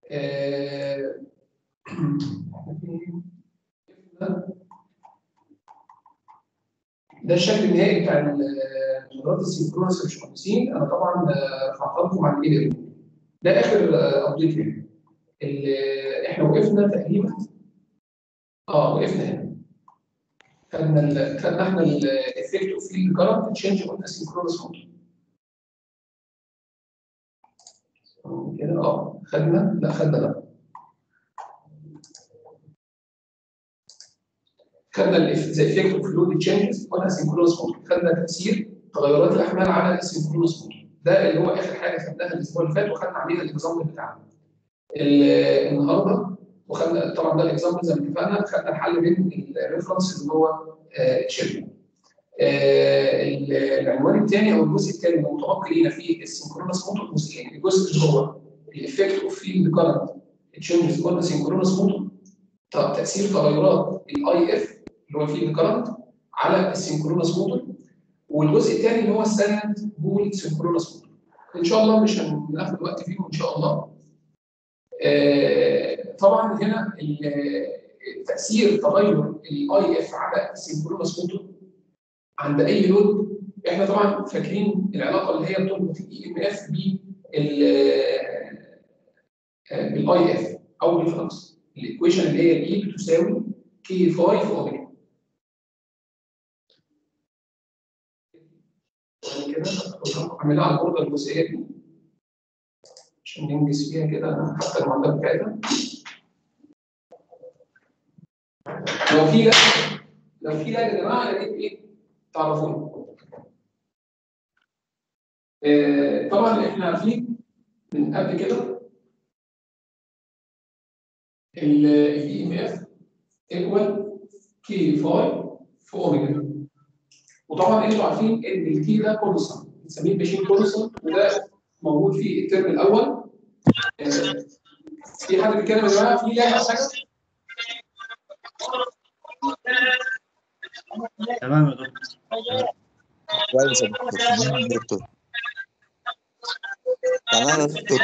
آه، ده الشكل النهائي بتاع المحاضرات السينكرونس يا باشمهندسين انا طبعا آه، رفعتها لكم على الايميل ده اخر ابديت لينا ال- احنا وقفنا تقريبا اه وقفنا هنا خدنا ال- خدنا احنا الافكت اوف فيلد كارنت تشينج اون اسينكرونس مود كده اه خدنا لا خدنا لا خدنا ذا افكت اوف لود تشينجز اون اسينكرونس مود خدنا تاثير تغيرات الاحمال على الاسينكرونس مود ده اللي هو اخر حاجه خدناها الاسبوع اللي فات وخدنا عليها الاكزامبل بتاعنا ال- النهارده وخدنا طبعا ده الاكزامبل زي ما اتفقنا خدنا الحل بين الريفرنس اللي هو تشيب العنوان الثاني او الجزء الثاني المتبقي لينا في السينكرونس موتور جزئين الجزء اللي هو الافكت اوف فيلد كارنت تشينجز اون سينكرونس موتور تاثير تغيرات الاي اف اللي هو الفيلد كارنت على السينكرونس موتور والجزء الثاني اللي هو السايلنت بول سينكرونس موتور ان شاء الله مش هناخد وقت فيهم ان شاء الله آه، طبعا هنا ال- تاثير تغير الاي اف على السينكرونس موتور عند اي لود احنا طبعا فاكرين العلاقه اللي هي بتربط الاي ام اف بالاي اف او بالفلكس الايكويشن اللي هي الاي بتساوي كي 5 في اوميجا يعني كده اعملها على البورده الجزئيه دي عشان ننجز فيها كده حتى المعادلات بتاعتها لو في لا لو في لا يا جماعه يا ريت ايه تعرفوني آه، طبعا احنا عارفين من قبل كده الاي ام اف ايكوال كي فاي في اوميجا وطبعا انتوا عارفين ان الكي ده كونستانت بنسميه ماشين كونستانت وده موجود في الترم الاول آه، في حد بيتكلم يا جماعه في لا او حاجه تمام يا دكتور كويس يا دكتور تمام يا دكتور تمام يا دكتور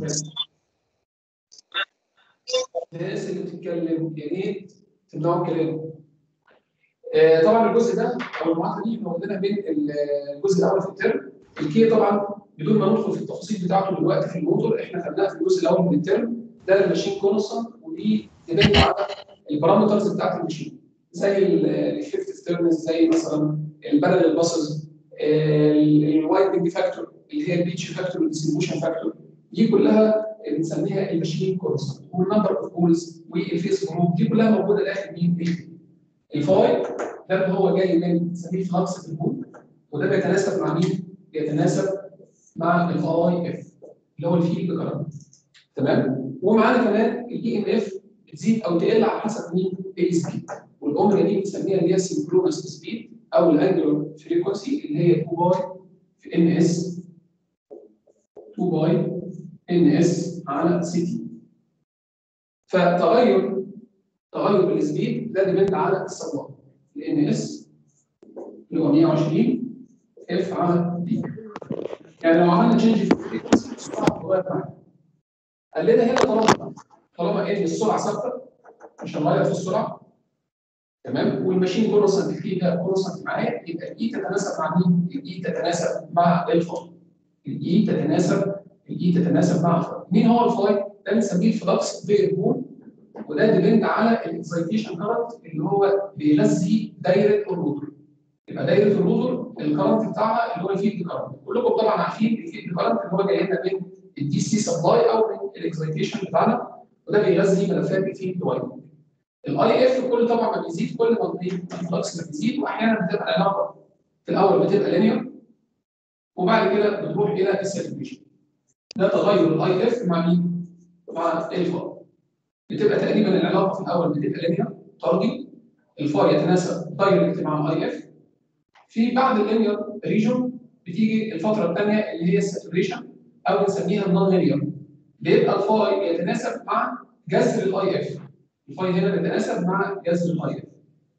الناس اللي بتتكلم يا ريت تمنعوا الكلام. آه، طبعا الجزء ده او المعادله دي موجوده بين الجزء الاول في الترم الكي طبعا بدون ما ندخل في التفاصيل بتاعته دلوقتي في الموتور احنا خدناها في الجزء الاول من الترم ده الماشين كونستانت ودي ديبند على البارامترز بتاعت الماشين زي الشيفت ستيرنس زي مثلا البارل باسز الوايدنج فاكتور اللي هي البيتش فاكتور والديستريبيوشن فاكتور دي كلها بنسميها الماشين كونستانت والنمبر اوف بولز والفيس جروب دي كلها موجوده داخل مين في الفاي ده اللي هو جاي من بنسميه فلكس في البول وده بيتناسب مع مين؟ بيتناسب مع الاي اف اللي هو الفيلد كرنت تمام؟ ومعانا كمان الاي ام اف بتزيد او تقل على حسب مين؟ السبيد والاوميجا دي بنسميها اللي هي السينكرونس سبيد او الانجلر فريكونسي اللي هي 2 باي في ان اس 2 باي ان اس على سي تي فتغير تغير السبيد ده ديبند على السبلاي الان اس اللي هو 120 اف على دي يعني لو عملنا تشينج في الفريكونسي السرعه هتتغير معانا قلنا هنا طالما طالما ان السرعه ثابته مش هنغير في السرعه تمام والماشين كونستنت فيها كونستنت معايا يبقى الاي تتناسب مع مين؟ الاي تتناسب مع الفاي الاي تتناسب الاي تتناسب مع الفاي مين هو الفاي؟ ده بنسميه الفلكس فيربول وده ديبند على الاكسايتيشن كارنت اللي هو بيغذي دايره الروتور يبقى دايره الروتور الكارنت بتاعها اللي هو الفيلد كارنت كلكم طبعا عارفين الفيلد كارنت اللي هو جاي لنا من الدي سي سبلاي او من الاكسايتيشن بتاعنا وده بيغذي ملفات الفيلد وايرنج الاي اف كل طبعا ما بيزيد كل ما الفلكس ما بيزيد واحيانا بتبقى العلاقه في الاول بتبقى لينير وبعد كده بتروح الى الساتوريشن ده تغير الاي اف مع مين؟ مع الفاي بتبقى تقريبا العلاقه في الاول بتبقى لينير طردي الفاي يتناسب دايركت مع الاي اف في بعد اللينير ريجون بتيجي الفتره الثانيه اللي هي الساتوريشن او بنسميها النون لينير بيبقى الفاي يتناسب مع جذر الاي اف الفاي هنا بيتناسب مع جذر الاي اف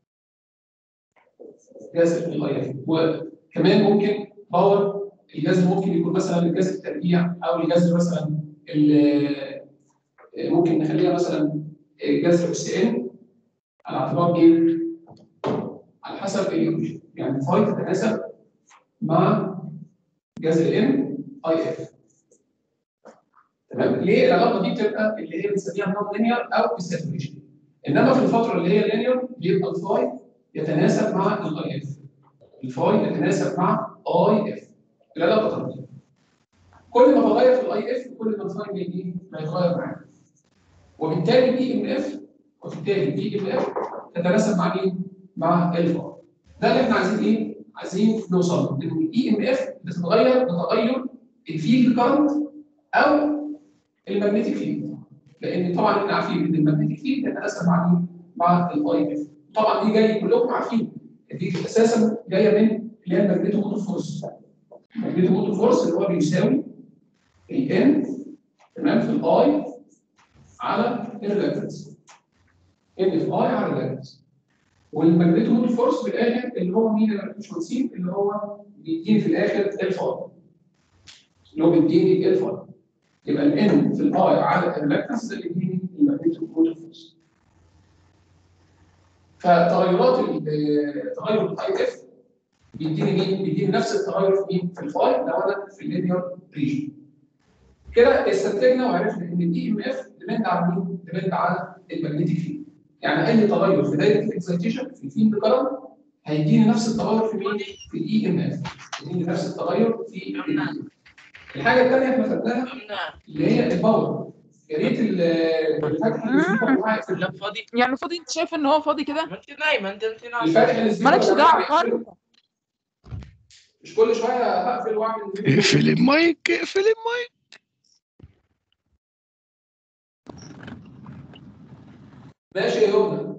جذر الاي اف وكمان ممكن باور الجذر ممكن يكون مثلا الجذر التربيع او الجذر مثلا ال- ممكن نخليها مثلا جذر اس ان على اعتبار ايه؟ على حسب الايكويشن يعني فاي تتناسب مع جذر ان اي اف تمام ليه العلاقه دي بتبقى اللي هي بنسميها نون لينير او ساتوريشن انما في الفتره اللي هي لينير بيبقى الفاي يتناسب مع الاي اف الفاي يتناسب مع اي اف العلاقه طرديه كل ما بغير في الاي اف كل ما الفاي بيجي هيتغير معايا وبالتالي بي ام اف وبالتالي بي ام اف تتناسب مع مين؟ مع الفاي ده اللي احنا عايزين ايه؟ عايزين نوصل له ان الاي ام اف بتتغير بتغير الفيلد كارنت او المagnetic فيلد لان طبعا احنا عارفين ان المagnetic فيلد يتناسب مع مين؟ مع الاي اف طبعا دي جايه كلكم عارفين دي اساسا جايه من اللي هي الماجنتو موتور فورس الماجنتو موتور فورس اللي هو بيساوي الان تمام في الاي على الريلاكتنس ان في اي على الريلاكتنس والماجنتو موتور فورس في الاخر اللي هو مين اللي مش نسيب اللي هو بيديني في الاخر الفاي اللي هو بيديني الفاي يبقى الان في الاي على الريلاكتنس ده اللي بيديني الماجنتو موتور فورس فتغيرات ال- تغير الاي اف بيديني مين؟ بيديني نفس التغير في مين؟ في الفاي لو انا في اللينير ريجن. كده استنتجنا وعرفنا ان الاي ام اف ديبند على مين؟ ديبند على المagnetic فيلد. يعني اي تغير في دايره الاكسيتيشن في الفيلد كرنت هيديني نفس التغير في مين؟ في الاي ام اف. هيديني نفس التغير في ال EMF. الحاجه الثانيه احنا خدناها اللي هي الباور. يا ريت ال- الفتح الاسبوع معايا في لا فاضي يعني فاضي انت شايف ان هو فاضي كده ما انت نايمه انت انت نايمه الفتح الاسبوع مالكش دعوه حر مش كل شويه هقفل واعمل اقفل المايك اقفل المايك ماشي يا يمنى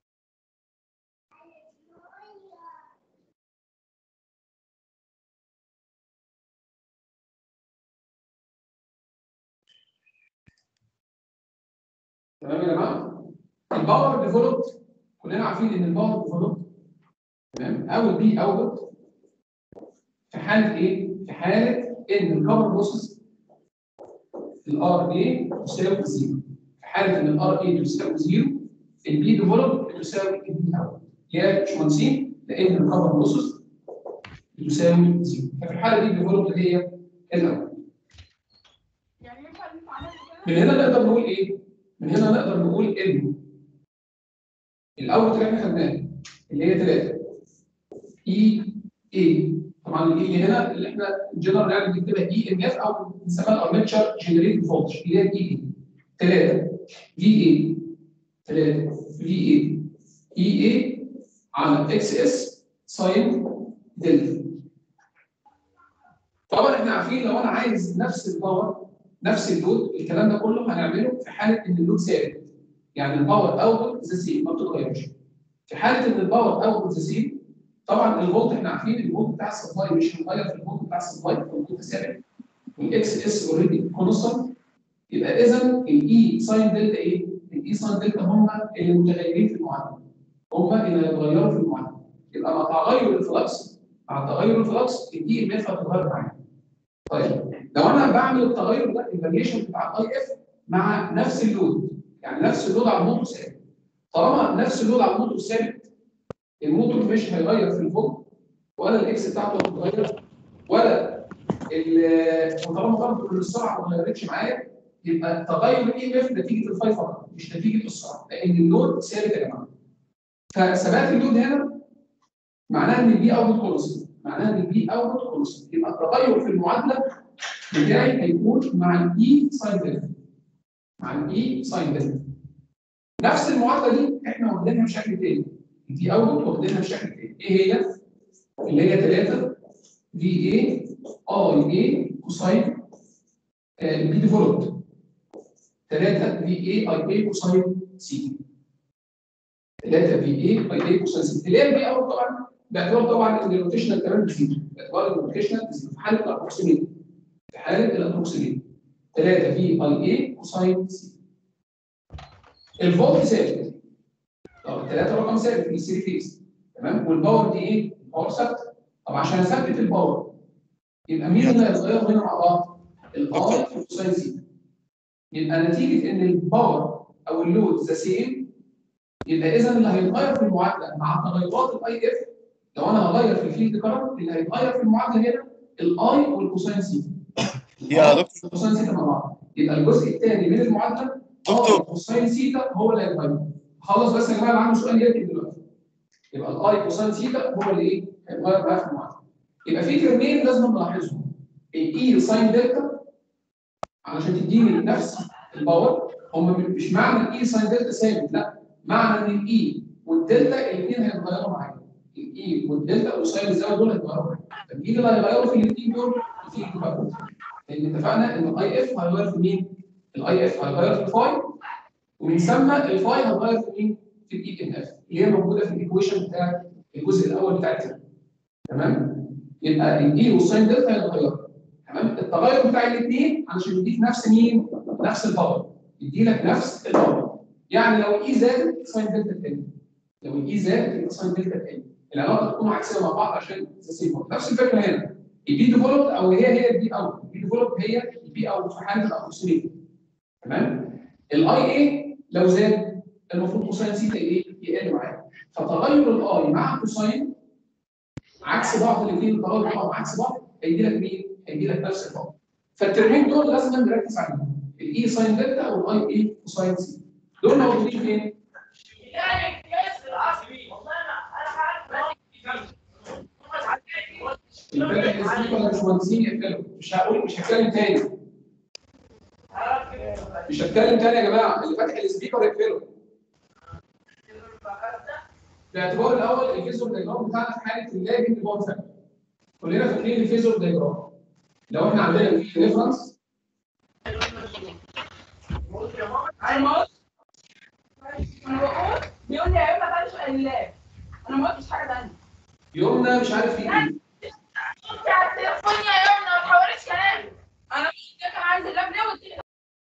تمام يا جماعه الباور ديفلوبد كلنا عارفين ان الباور ديفلوبد تمام او البي اوت في حاله ايه؟ في حاله ان الكفر بروسيس الار اي تساوي زيرو في حاله ان الار اي تساوي زيرو البي ديفلوب بتساوي البي اوت يا باشمهندسين لان الكفر بروسيس بتساوي زيرو ففي الحاله دي الديفلوب هي الاول من هنا نقدر نقول ايه؟ من هنا نقدر نقول ان الاوت اللي احنا خدناه اللي هي 3 اي اي طبعا الاي اللي هنا اللي احنا جنرال يعني بنكتبها اي ام اف او بنسميها الارمتشر جنريت فولتج اللي هي الاي اي 3 في اي 3 في اي اي اي على اكس اس ساين دلتا طبعا احنا عارفين لو انا عايز نفس الباور نفس اللود الكلام ده كله هنعمله في حاله ان اللود ثابت يعني الباور اوتبوت ذا سيم ما بتتغيرش في حاله ان الباور اوتبوت ذا سيم طبعا الفولت احنا عارفين الفولت بتاع السبلاي مش هيتغير في الفولت بتاع السبلاي الفولت ثابت والاكس اس اوريدي كونستنت يبقى اذا الاي ساين دلتا ايه؟ الاي ساين دلتا هم اللي متغيرين في المعادله هم اللي هيتغيروا في المعادله يبقى مع تغير الفلكس مع تغير الفلكس الدي ام اف هتتغير معايا طيب لو انا بعمل التغير ده الفاريشن بتاع الاي اف مع نفس اللود يعني نفس اللود على الموتور ثابت طالما نفس اللود على الموتور ثابت الموتور مش هيغير في الفولت ولا الاكس بتاعته هتتغير ولا ال- وطالما برضه ان السرعه ما اتغيرتش معايا يبقى تغير الاي ام اف نتيجه الفاي فقط مش نتيجه السرعه لان اللود ثابت يا جماعه فثبات اللود هنا معناها ان البي اوت كونستنت معناها ان البي اوت كونستنت يبقى التغير في المعادله بتاعي هيكون مع الاي ساين دلتا مع الاي ساين دلتا نفس المعادله دي احنا واخدينها بشكل تاني دي اوت واخدينها بشكل تاني ايه هي؟ اللي هي 3 في اي اي اي كوساين البي ديفولوبد 3 في اي اي اي كوساين سي 3 في اي اي اي كوساين سي اللي هي البي اوت طبعا باعتبار طبعا ان الروتيشنال كمان بزيرو باعتبار ان الروتيشنال بزيرو في حاله الابروكسيميت في حاله الابروكسيميت 3 في اي اي كوساين سي الفولت ثابت طب الثلاثه رقم ثابت في الثري فيز تمام والباور دي ايه؟ الباور ثابت طب عشان اثبت الباور يبقى مين اللي هيتغير هنا مع بعض؟ الاي في كوساين سي يبقى نتيجه ان الباور او اللود ذا سيم يبقى اذا اللي هيتغير في المعادله مع تغيرات الاي اف لو انا هغير في الفيلد كرنت اللي هيتغير في المعادله هنا الاي والكوساين سيتا يا دكتور الكوساين سيتا مع بعض يبقى الجزء الثاني من المعادله دكتور. الكوساين سيتا هو اللي هيتغير خلص بس يا جماعه اللي عنده سؤال يركب دلوقتي يبقى الاي كوساين سيتا هو اللي ايه هيتغير بقى في المعادله يبقى في ترمين لازم نلاحظهم الاي ساين دلتا علشان تديني نفس الباور هم مش معنى الاي ساين دلتا ثابت لا معنى ان الاي والدلتا الاثنين هيتغيروا معايا الاي والدلتا والساين الزاويه دول هيتغيروا معايا طب مين اللي هيغيروا في الاثنين دول؟ في التفاوت لان اتفقنا ان الاي اف هيغير في مين؟ الاي اف هيغير في الفاي ومن ثم الفاي هيغير في مين؟ في الاي ان اف اللي هي موجوده في الايكويشن بتاع الجزء الاول بتاع الترم تمام؟ يبقى الاي والساين دلتا هيتغيروا تمام؟ التغير بتاع الاثنين علشان يديك نفس مين؟ نفس الباور يدي لك نفس الباور يعني لو الاي زادت ساين دلتا تاني لو الاي زادت يبقى ساين دلتا تاني العلاقه تكون عكسيه مع بعض عشان تسيبهم نفس الفكره هنا البي ديفلوبد او هي هي البي اوت البي ديفلوبد هي البي اوت في حاله الابروكسيميت تمام الاي اي لو زاد المفروض كوساين سيتا ايه يقل معايا فتغير الاي مع كوساين عكس بعض الاثنين التغير بتاعهم عكس بعض هيدي لك مين؟ هيدي لك نفس الباور فالترمين دول لازم نركز عليهم الاي ساين دلتا او الاي اي كوساين سيتا دول موجودين فين؟ الفكره الاسميه ولا مش مهندسين يتكلموا مش هقول مش هتكلم تاني مش هتكلم تاني يا جماعه اللي فاتح السبيكر يقفله باعتبار الاول الفيزور دايجرام بتاعنا في حاله اللاجنج باور فاكتور كلنا فاكرين الفيزور دايجرام لو احنا عندنا في ريفرنس بيقول لي يا اما بلاش اللاب انا ما قلتش حاجه ثانيه يومنا مش عارف في ايه انت على التليفون يا يومنا ما تحاولش كلام انا مش كان عايز اللاب ليه قلت لي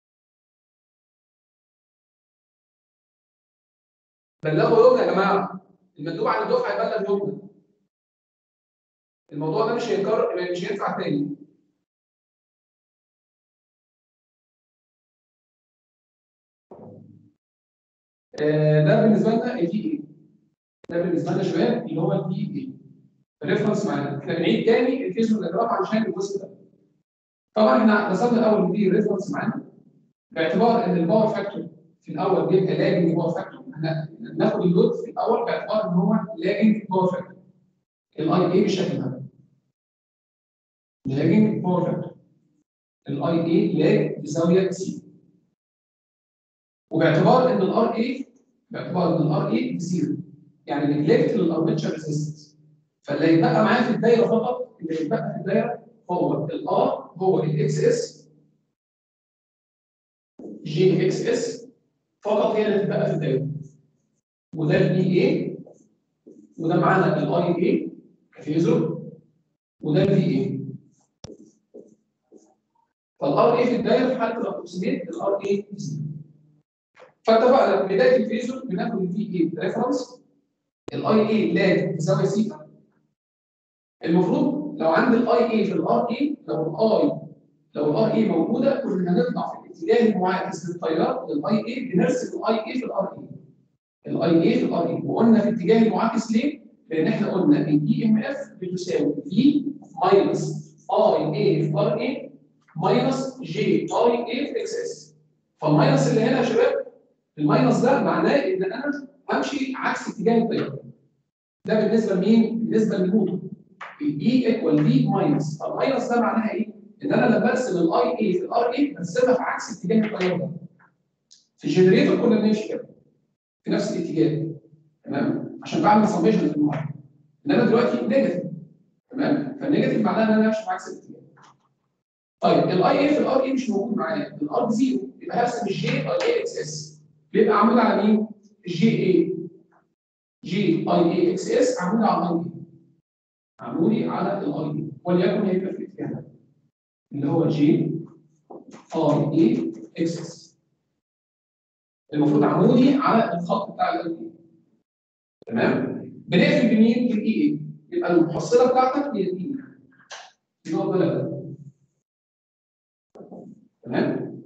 بلغوا يومنا يا جماعه المندوب عن الدفعه يبلغ يومنا الموضوع ده مش هينكر مش هينفع تاني آه، ده بالنسبه لنا الدي اي ده بالنسبه لنا يا شباب اللي هو الدي اي ريفرنس معانا احنا بنعيد تاني الفيزيو ديجرام علشان الجزء ده طبعا احنا رسمنا الاول دي ريفرنس معانا باعتبار ان الباور فاكتور في الاول بيبقى لاجنج باور فاكتور احنا ناخد اللود في الاول باعتبار ان هو لاجنج باور فاكتور الاي اي بالشكل ده لاجنج باور فاكتور الاي اي لاج بزاويه سي وباعتبار ان الار اي باعتبار ان الار اي بزيرو يعني نجلكت للارمتشر ريزيستنس فاللي يتبقى معايا في الدايره فقط اللي يتبقى في الدايره هو الار هو الاكس اس جي اكس اس فقط هي اللي تتبقى في الدايره وده الاي اي وده معانا الاي اي كفيزور وده الفي اي فالار اي في الدايره في حاله الابروكسيميت الار اي فاتفقنا في بدايه الفيزور بناخد الفي اي ريفرنس الاي اي لاج بزاويه سيتا المفروض لو عندي الاي اي في الار اي لو الاي لو الار اي موجوده كنا هنطلع في الاتجاه المعاكس للتيار للاي اي بنرسم الاي اي في الار اي الاي اي في الار اي وقلنا في الاتجاه المعاكس ليه؟ لان احنا قلنا ان اي ام اف بتساوي في ماينس اي اي في ار اي ماينس جي اي اي في اكس اس فالماينس اللي هنا يا شباب الماينس ده معناه ان انا همشي عكس اتجاه التيار ده بالنسبه لمين؟ بالنسبه للموتور الاي ايكوال في ماينس فالماينس ده معناها ايه؟ ان انا لما برسم الاي اي في الار اي برسمها في عكس اتجاه التيار ده في الجنريتور كنا بنمشي كده في نفس الاتجاه تمام عشان بعمل سميشن في المعادله انما دلوقتي نيجاتيف تمام فالنيجاتيف معناها ان انا همشي في عكس الاتجاه طيب الاي اي في الار اي مش موجود معايا الار بزيرو يبقى هرسم الجي اي اي اكس اس بيبقى عمود على مين؟ الجي اي جي اي اي اكس اس عمود على الاي اي عمودي على الاي اي وليكن هيبقى في الاتجاه ده اللي هو جي اي اي اكس اس المفروض عمودي على الخط بتاع الاي اي تمام بنقفل بمين بالاي اي يبقى المحصله بتاعتك هي الاي اي النقطه ده تمام واتفقنا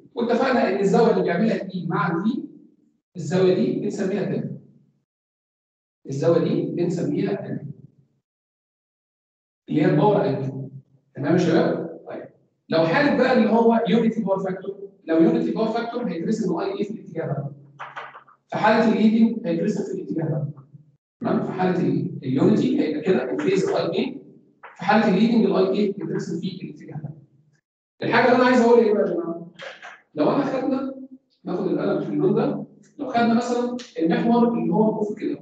اتفقنا ان الزاويه اللي بيعملها الاي مع الفي الزاويه دي بنسميها دلتا الزاويه دي بنسميها دلتا اللي هي الباور انجل تمام يا شباب؟ طيب لو حالة بقى اللي هو يونيتي باور فاكتور لو يونيتي باور فاكتور هيترسم اي اي في الاتجاه ده في حاله الليدنج هيترسم في الاتجاه ده تمام في حاله ال- اليونيتي هيبقى كده الفيز الاي اي في حاله الليدنج الاي اي يترسم في الاتجاه ده الحاجه اللي انا عايز اقولها ايه بقى يا جماعه؟ لو انا خدنا ناخد القلم في اللون ده لو خدنا مثلا المحور اللي هو الافق كده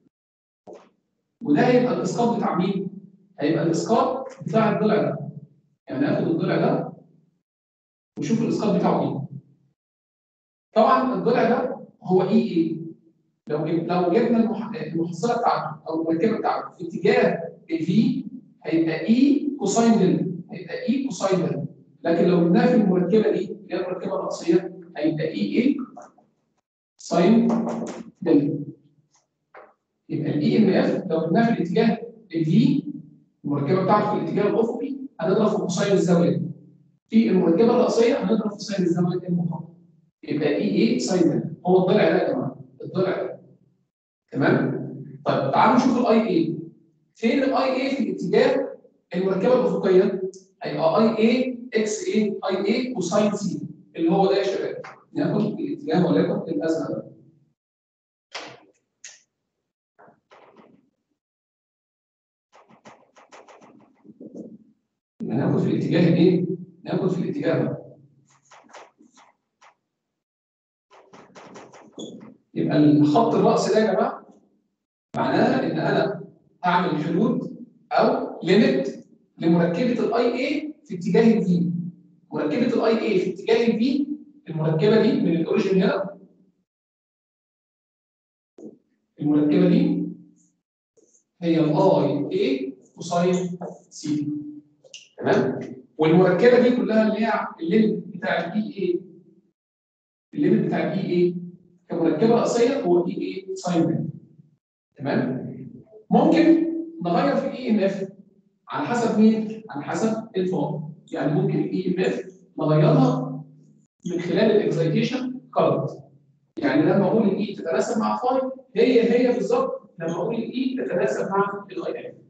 وده هيبقى الاسقاط بتاع مين؟ هيبقى الاسقاط بتاع الضلع ده يعني ناخد الضلع ده وشوف الاسقاط بتاعه ايه طبعا الضلع ده هو اي ايه لو جب لو جبنا المح- المحصله بتاعته او المركبه بتاعته في اتجاه الفي هيبقى اي كوساين دلتا هيبقى اي كوساين دلتا لكن لو جبناها في المركبه دي اللي هي المركبه الرأسيه هيبقى اي اي ساين دلتا يبقى الاي ام اف لو جبناها في الاتجاه الفي المركبه بتاعته في الاتجاه الافقي هنضرب في كوساين الزاويه دي في المركبه الرأسيه هنضرب في ساين الزاويه المقابله يبقى اي اي ساين دلتا هو الضلع ده يا جماعه الضلع ده تمام طيب تعالوا نشوف الاي اي فين الاي اي في الاتجاه المركبه الافقيه هيبقى اي اي اكس اي اي اي كوساين سي اللي هو ده يا شباب ناخد الاتجاه وليكن الازرق ده يبقى ناخد في الاتجاه الايه؟ ناخد في الاتجاه ده يبقى الخط الراس ده يا جماعه معناها ان انا هعمل حدود او ليميت لمركبه الاي اي في اتجاه الفي مركبه الاي اي في اتجاه الفي المركبه دي من الاوريجن هنا المركبه دي هي الاي اي كوساين سي تمام والمركبه دي كلها اللي هي الليمت بتاع الاي اي الليمت بتاع الاي اي كمركبه راسيه هو اي اي ساين بي تمام ممكن نغير في الاي ام اف على حسب مين؟ على حسب الفورم يعني ممكن الاي ام اف نغيرها من خلال الاكزايتيشن كارنت يعني لما اقول الاي تتناسب مع فاي هي هي بالظبط لما اقول الاي تتناسب مع الاي اف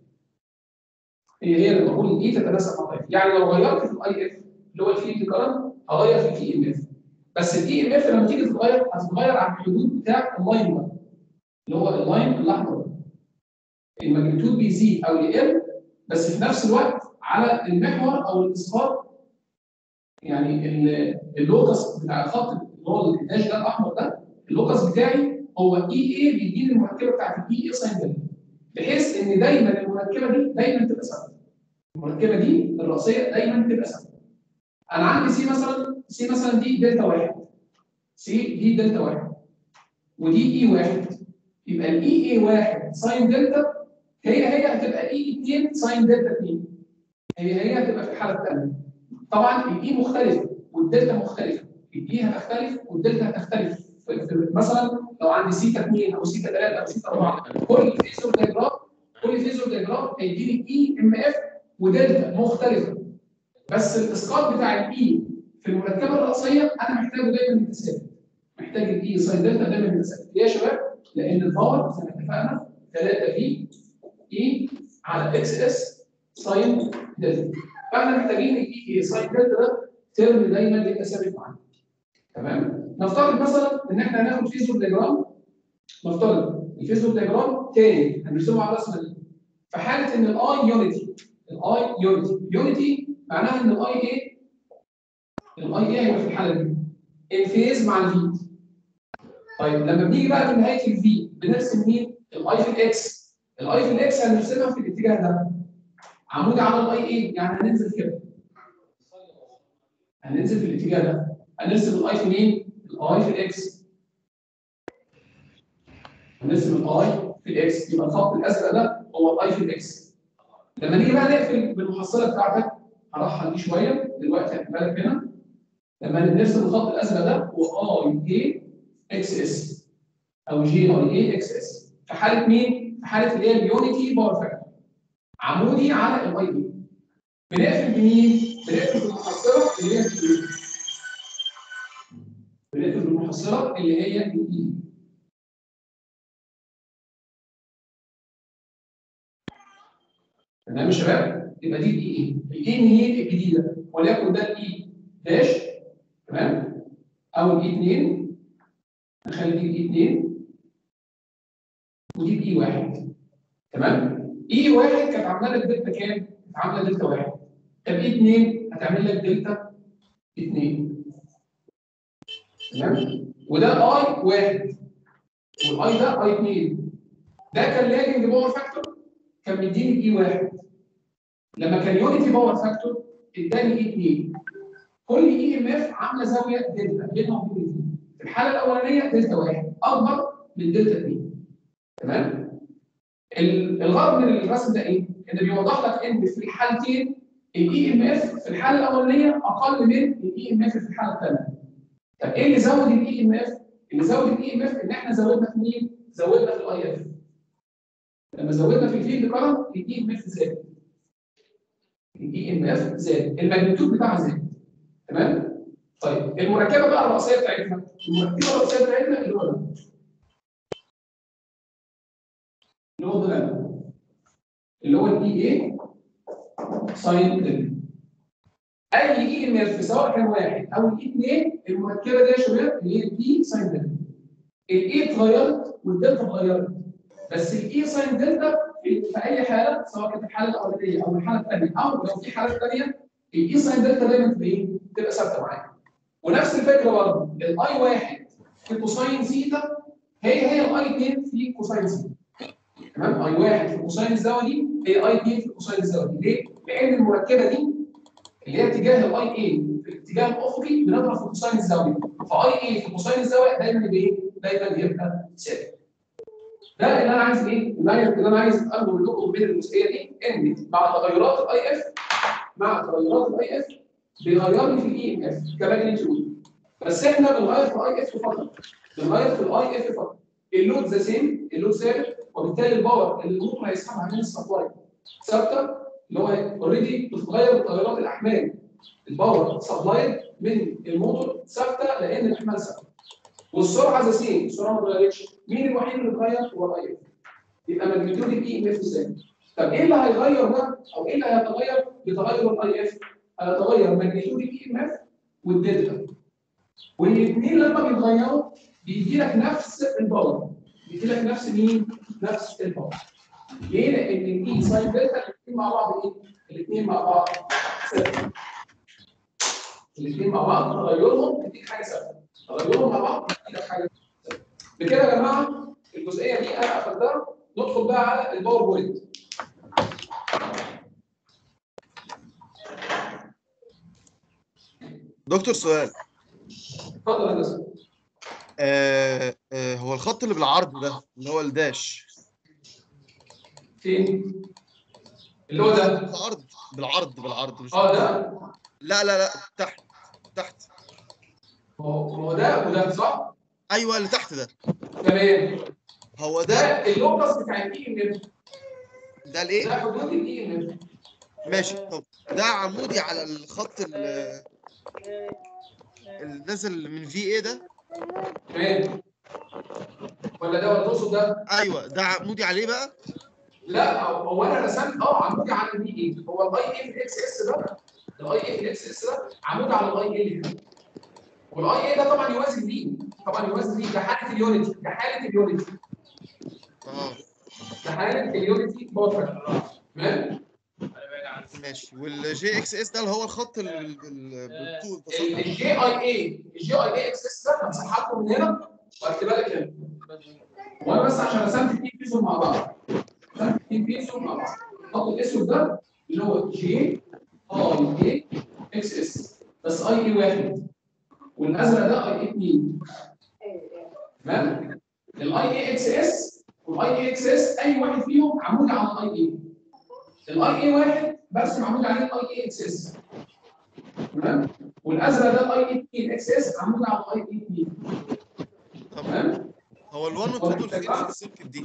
هي هي لما اقول الاي تتناسب مع الاي اف يعني لو غيرت في الاي اف اللي هو الفيلد كارنت هغير في الاي ام اف بس الاي ام اف لما تيجي تتغير هتتغير على الحدود بتاع اللاين ده اللي هو اللاين الاحمر ده الماجنتيود بيزيد او يقل بس في نفس الوقت على المحور او الاسقاط يعني ال- اللوكس بتاع الخط اللي هو الداش ده الاحمر ده اللوكس بتاعي هو اي اي بيديني المركبه بتاعت الاي اي ساين دلتا بحيث ان دايما المركبه دي دايما تبقى ثابته المركبه دي الراسيه دايما تبقى ثابته انا عندي سي مثلا سي مثلا دي دلتا واحد سي دي دلتا واحد ودي اي واحد يبقى الاي اي واحد ساين دلتا هي هي هتبقى اي 2 ساين دلتا 2 هي هي هتبقى في الحاله الثانيه طبعا الاي مختلفه والدلتا مختلفه الاي هتختلف والدلتا هتختلف في- في- مثلا لو عندي سيتا 2 او سيتا 3 او سيتا 4 كل فيزور دايجرام كل فيزور دايجرام هيديني اي ام اف ودلتا مختلفه بس الاسقاط بتاع الاي في المركبه الراسيه انا محتاجه دايما متساوي محتاج الاي ساين دلتا دايما متساوي ليه يا شباب؟ لان الباور زي ما اتفقنا 3 في اي على اكس اس ساين دلتا فاحنا محتاجين الاي اي ساين دلتا ده ترم دايما يبقى ثابت معانا تمام نفترض مثلا ان احنا هناخد فيزور ديجرام نفترض الفيزور ديجرام تاني هنرسمه على الرسمه دي في حاله ان الاي يونيتي الاي يونيتي يونيتي معناها ان الاي ايه الاي ايه هيبقى في الحاله دي ان فيز مع الفي طيب لما بنيجي بقى في نهايه الفي بنرسم مين؟ الاي في الاكس الاي في الاكس هنرسمها في الاتجاه ده عمودي على الاي ايه يعني هننزل كده هننزل في الاتجاه ده هنرسم الاي في مين؟ الاي في الاكس هنرسم الاي في الاكس يبقى الخط الازرق ده هو الاي في الاكس لما نيجي بقى نقفل بالمحصله بتاعتك هرحل دي شويه دلوقتي هتبقى لك هنا لما نرسم الخط الازرق ده هو اي اي اكس اس او جي اي اي اكس اس في حاله مين؟ في حاله اللي هي اليونيتي باور فاكتور عمودي على الاي اي بنقفل بمين؟ بنقفل بالمحصله اللي هي الكيو المحصله اللي هي الاي تمام يا شباب يبقى دي الاي ايه الاي ان هي الجديده وليكن ده الاي داش تمام او الاي 2 نخلي دي الاي 2 ودي الاي 1 تمام اي 1 كانت عامله لك دلتا كام؟ كانت عامله دلتا 1 طب اي 2 هتعمل لك دلتا 2 تمام وده اي 1 والاي ده اي 2 ده كان لاجنج باور فاكتور كان مديني اي 1 لما كان يونيتي باور فاكتور اداني اي 2 كل اي ام اف عامله زاويه دلتا بينها وبين دي في الحاله الاولانيه دلتا 1 اكبر من دلتا 2 تمام ال- الغرض من الرسم ده ايه؟ ان بيوضح لك ان في الحالتين الاي ام اف في الحاله الاولانيه اقل من الاي ام اف في الحاله الثانيه. طب ايه اللي زود الاي ام اف؟ اللي زود الاي ام اف ان احنا زودنا في مين؟ زودنا في الاي اف. لما زودنا في الفيلد كرنت الاي ام اف زاد. الاي ام اف زاد، الماجنتيود بتاعها زاد. تمام؟ طيب المركبه بقى الرئيسيه بتاعتنا، المركبه الرئيسيه بتاعتنا اللي هو ده. اللي هو ده اللي هو الاي اي ساين دلتا اي اي ام اف سواء كان واحد او الاي اثنين المركبه دي يا شباب اللي هي البي ساين دلتا الاي اتغيرت والدلتا اتغيرت بس الاي ساين دلتا في في اي حاله سواء كانت الحاله الاولانيه او الحاله الثانيه او لو في حالات ثانيه الاي ساين دلتا دايما تبقى ايه؟ تبقى ثابته معاك ونفس الفكره برضه الاي واحد في كوساين زيتا هي هي الاي 2 في كوساين زيتا تمام اي واحد في كوساين الزاويه دي هي اي 2 في كوساين الزاويه دي ليه؟ لان المركبه دي اللي هي اتجاه الاي اي في الاتجاه الافقي بنضرب في كوساين الزاويه فاي اي في كوساين الزاويه دايما يبقى ايه؟ دايما بيبقى ثابت ده اللي انا عايز ايه؟ اللي انا اللي انا عايز اقول لكم من الجزئيه دي ان مع تغيرات الاي اف مع تغيرات الاي اف بيغير لي في الاي ام اف كماجنتيود بس احنا بنغير في الاي اف فقط بنغير في الاي اف فقط اللود ذا سيم اللود ثابت وبالتالي الباور اللي الموتور هيسحبها من السبلاي ثابته اللي هو اوريدي بتتغير بتغيرات الاحمال الباور سبلاي من الموتور ثابته لان الاحمال ثابته والسرعه ذا سيم السرعه ما اتغيرتش مين الوحيد اللي اتغير هو الاي اف يبقى ماجنتيود الاي ام اف ثابت طب ايه اللي هيغير ده او ايه اللي هيتغير بتغير الاي اف هيتغير ماجنتيود الاي ام اف والدلتا والاثنين لما بيتغيروا بيدي لك نفس الباور بيدي لك نفس مين؟ نفس الباور ليه؟ لان الاي ساين دلتا الاثنين مع بعض ايه؟ الاثنين مع بعض ثابت الاثنين مع بعض تغيرهم بيديك حاجه ثابته تغيرهم مع بعض بيديك حاجه ثابته بكده يا جماعه الجزئيه دي انا قفلتها ندخل بقى على الباوربوينت دكتور سؤال اتفضل يا هندسه آه آه هو الخط اللي بالعرض ده اللي هو الداش فين؟ اللي هو ده بالعرض بالعرض بالعرض مش اه ده لا لا لا تحت تحت هو هو ده وده صح؟ ايوه اللي تحت ده تمام هو ده ده اللوكس بتاع الاي ام اف ده الايه ده حدود الاي ام اف ماشي طب ده عمودي على الخط ال- اللي نازل من في ايه ده تمام ولا ده ولا تقصد ده؟ ايوه ده عمودي عليه بقى لا هو هو انا رسمت اه عمودي على البي اي هو الاي اف اكس اس ده الاي اف اكس اس ده عمود على الاي ال هنا والاي اي ده طبعا يوازي دي طبعا يوازي دي كحاله اليونتي كحاله اليونتي اه كحاله اليونتي باور فاكتور تمام ماشي والجي اكس اس ده اللي هو الخط ال- ال- بالطول ده صح؟ الجي اي اي الجي اي اي اكس اس ده همسحها لكم من هنا واكتبها لك هنا وانا بس عشان رسمت اثنين بيزو مع بعض رسمت اثنين بيزو مع بعض الخط الاسود ده اللي هو جي اي اي اكس اس بس اي اي واحد والازرق ده اي اي 2 تمام الاي اي اكس اس والاي اي اكس اس اي واحد فيهم عمود على الاي اي الاي اي واحد برسم عمود عليه الاي اي اكس اس تمام والازرق ده الاي اي 2 اكس اس عمود على الاي اي 2 طب تمام هو ال1 وال2 دول فين في السيركت دي؟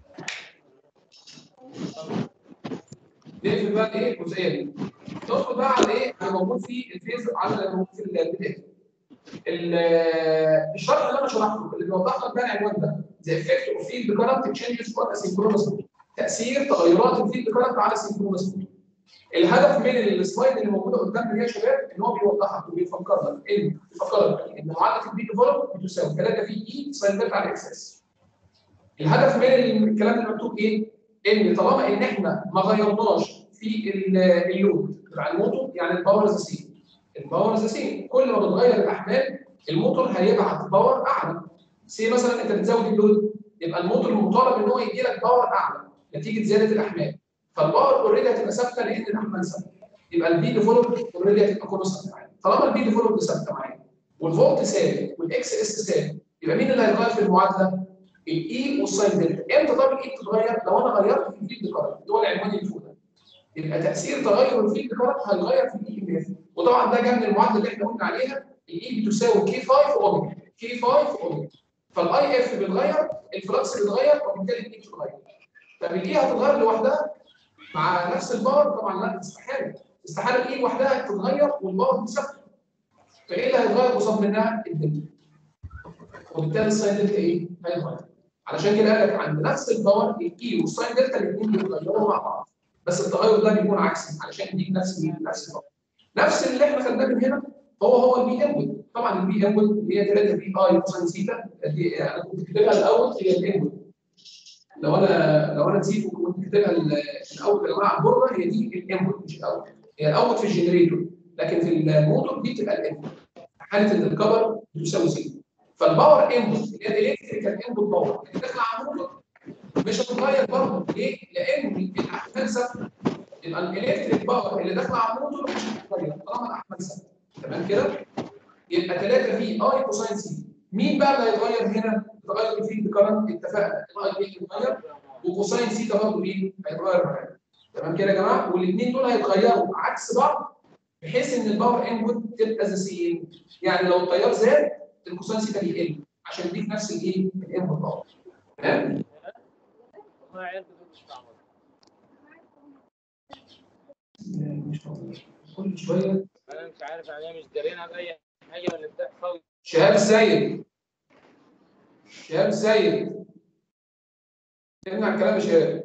نقفل بقى ايه الجزئيه دي تدخل بقى على ايه على موجود في الفيز على موجود في البدايه ال- الشرح اللي انا شرحته اللي بيوضح لك بقى العنوان ده ذا افكت اوف فيلد كارنت تشينجز فور اسynchronous تاثير تغيرات الفيلد كارنت على سينكرونس الهدف من السلايد اللي موجوده قدامنا دي يا شباب ان هو بيوضح لك وبيفكر لك ان بيفكر لك ان معادله البي ديفلوب بتساوي 3 في اي ساين دلتا على اكس اس الهدف من الكلام اللي مكتوب ايه؟ ان طالما ان احنا ما غيرناش في ال- اللود بتاع الموتور يعني الباور ذا سيم الباور ذا سيم كل ما بتغير الاحمال الموتور هيبعت باور اعلى سي مثلا انت بتزود اللود يبقى الموتور مطالب ان هو يدي لك باور اعلى نتيجه زياده الاحمال فالباور اوريدي هتبقى ثابته لان الاحمال ثابته يبقى البي ديفلوب اوريدي هتبقى كونستنت معايا طالما البي ديفلوب ثابته معايا والفولت ثابت والاكس اس ثابت يبقى مين اللي هيتغير في المعادله؟ الاي والساين دلتا امتى طب الاي بتتغير؟ لو انا غيرت في الفيلد كارنت اللي هو العنوان اللي فوق ده يبقى تاثير تغير الفيلد كارنت هيغير في الاي ام اف وطبعا ده جه من المعادله اللي احنا قلنا عليها الاي بتساوي كي 5 اوميجا كي 5 اوميجا فالاي اف بيتغير الفلكس بيتغير وبالتالي الاي بتتغير طب الاي هتتغير لوحدها مع نفس الباور طبعا لا استحاله استحاله الاي لوحدها تتغير والباور ثابته فايه اللي هيتغير قصاد منها الدلتا وبالتالي الساين دلتا ايه؟ هيتغير علشان كده قال لك عند نفس الباور الاي والساين دلتا الاثنين بيتغيروا مع بعض بس التغير ده بيكون عكسي علشان يديك نفس مين؟ نفس الباور نفس اللي احنا خدناه من هنا هو هو البي انبوت طبعا البي انبوت اللي هي 3 بي اي كوساين سيتا دي انا كنت كاتبها الاول هي الانبوت لو انا لو انا نسيت وكنت كاتبها ال- الاول يا جماعه بره هي دي الانبوت مش الاول هي الاوت في الجنريتور لكن في الموتور دي بتبقى الانبوت في حاله ان الكفر بتساوي صفر فالباور انبوت اللي هي الالكتريكال انبوت باور اللي داخله على الموتور مش هتتغير برضه ليه؟ لان الاحمال ثابته يبقى الالكتريك باور اللي داخله على الموتور مش هتتغير طالما الاحمال ثابته تمام كده؟ يبقى 3 في اي كوساين سي مين بقى اللي هيتغير هنا؟ يتغير الفيلد كارنت اتفقنا الاي بي هيتغير وكوساين سيتا برضه ايه؟ هيتغير معانا تمام كده يا جماعه؟ والاثنين دول هيتغيروا عكس بعض بحيث ان الباور انبوت تبقى ذا سيم يعني لو التيار زاد الكوساين سيتا بيقل عشان يديك نفس الايه؟ الانبوت باور تمام؟ ما عيال كده مش فاهمة. مش موجود. كل شويه انا مش عارف يعني إيه مش دارينا باي حاجه من اللي بتحصل شهاب السيد شهاب السيد امنع الكلام يا شهاب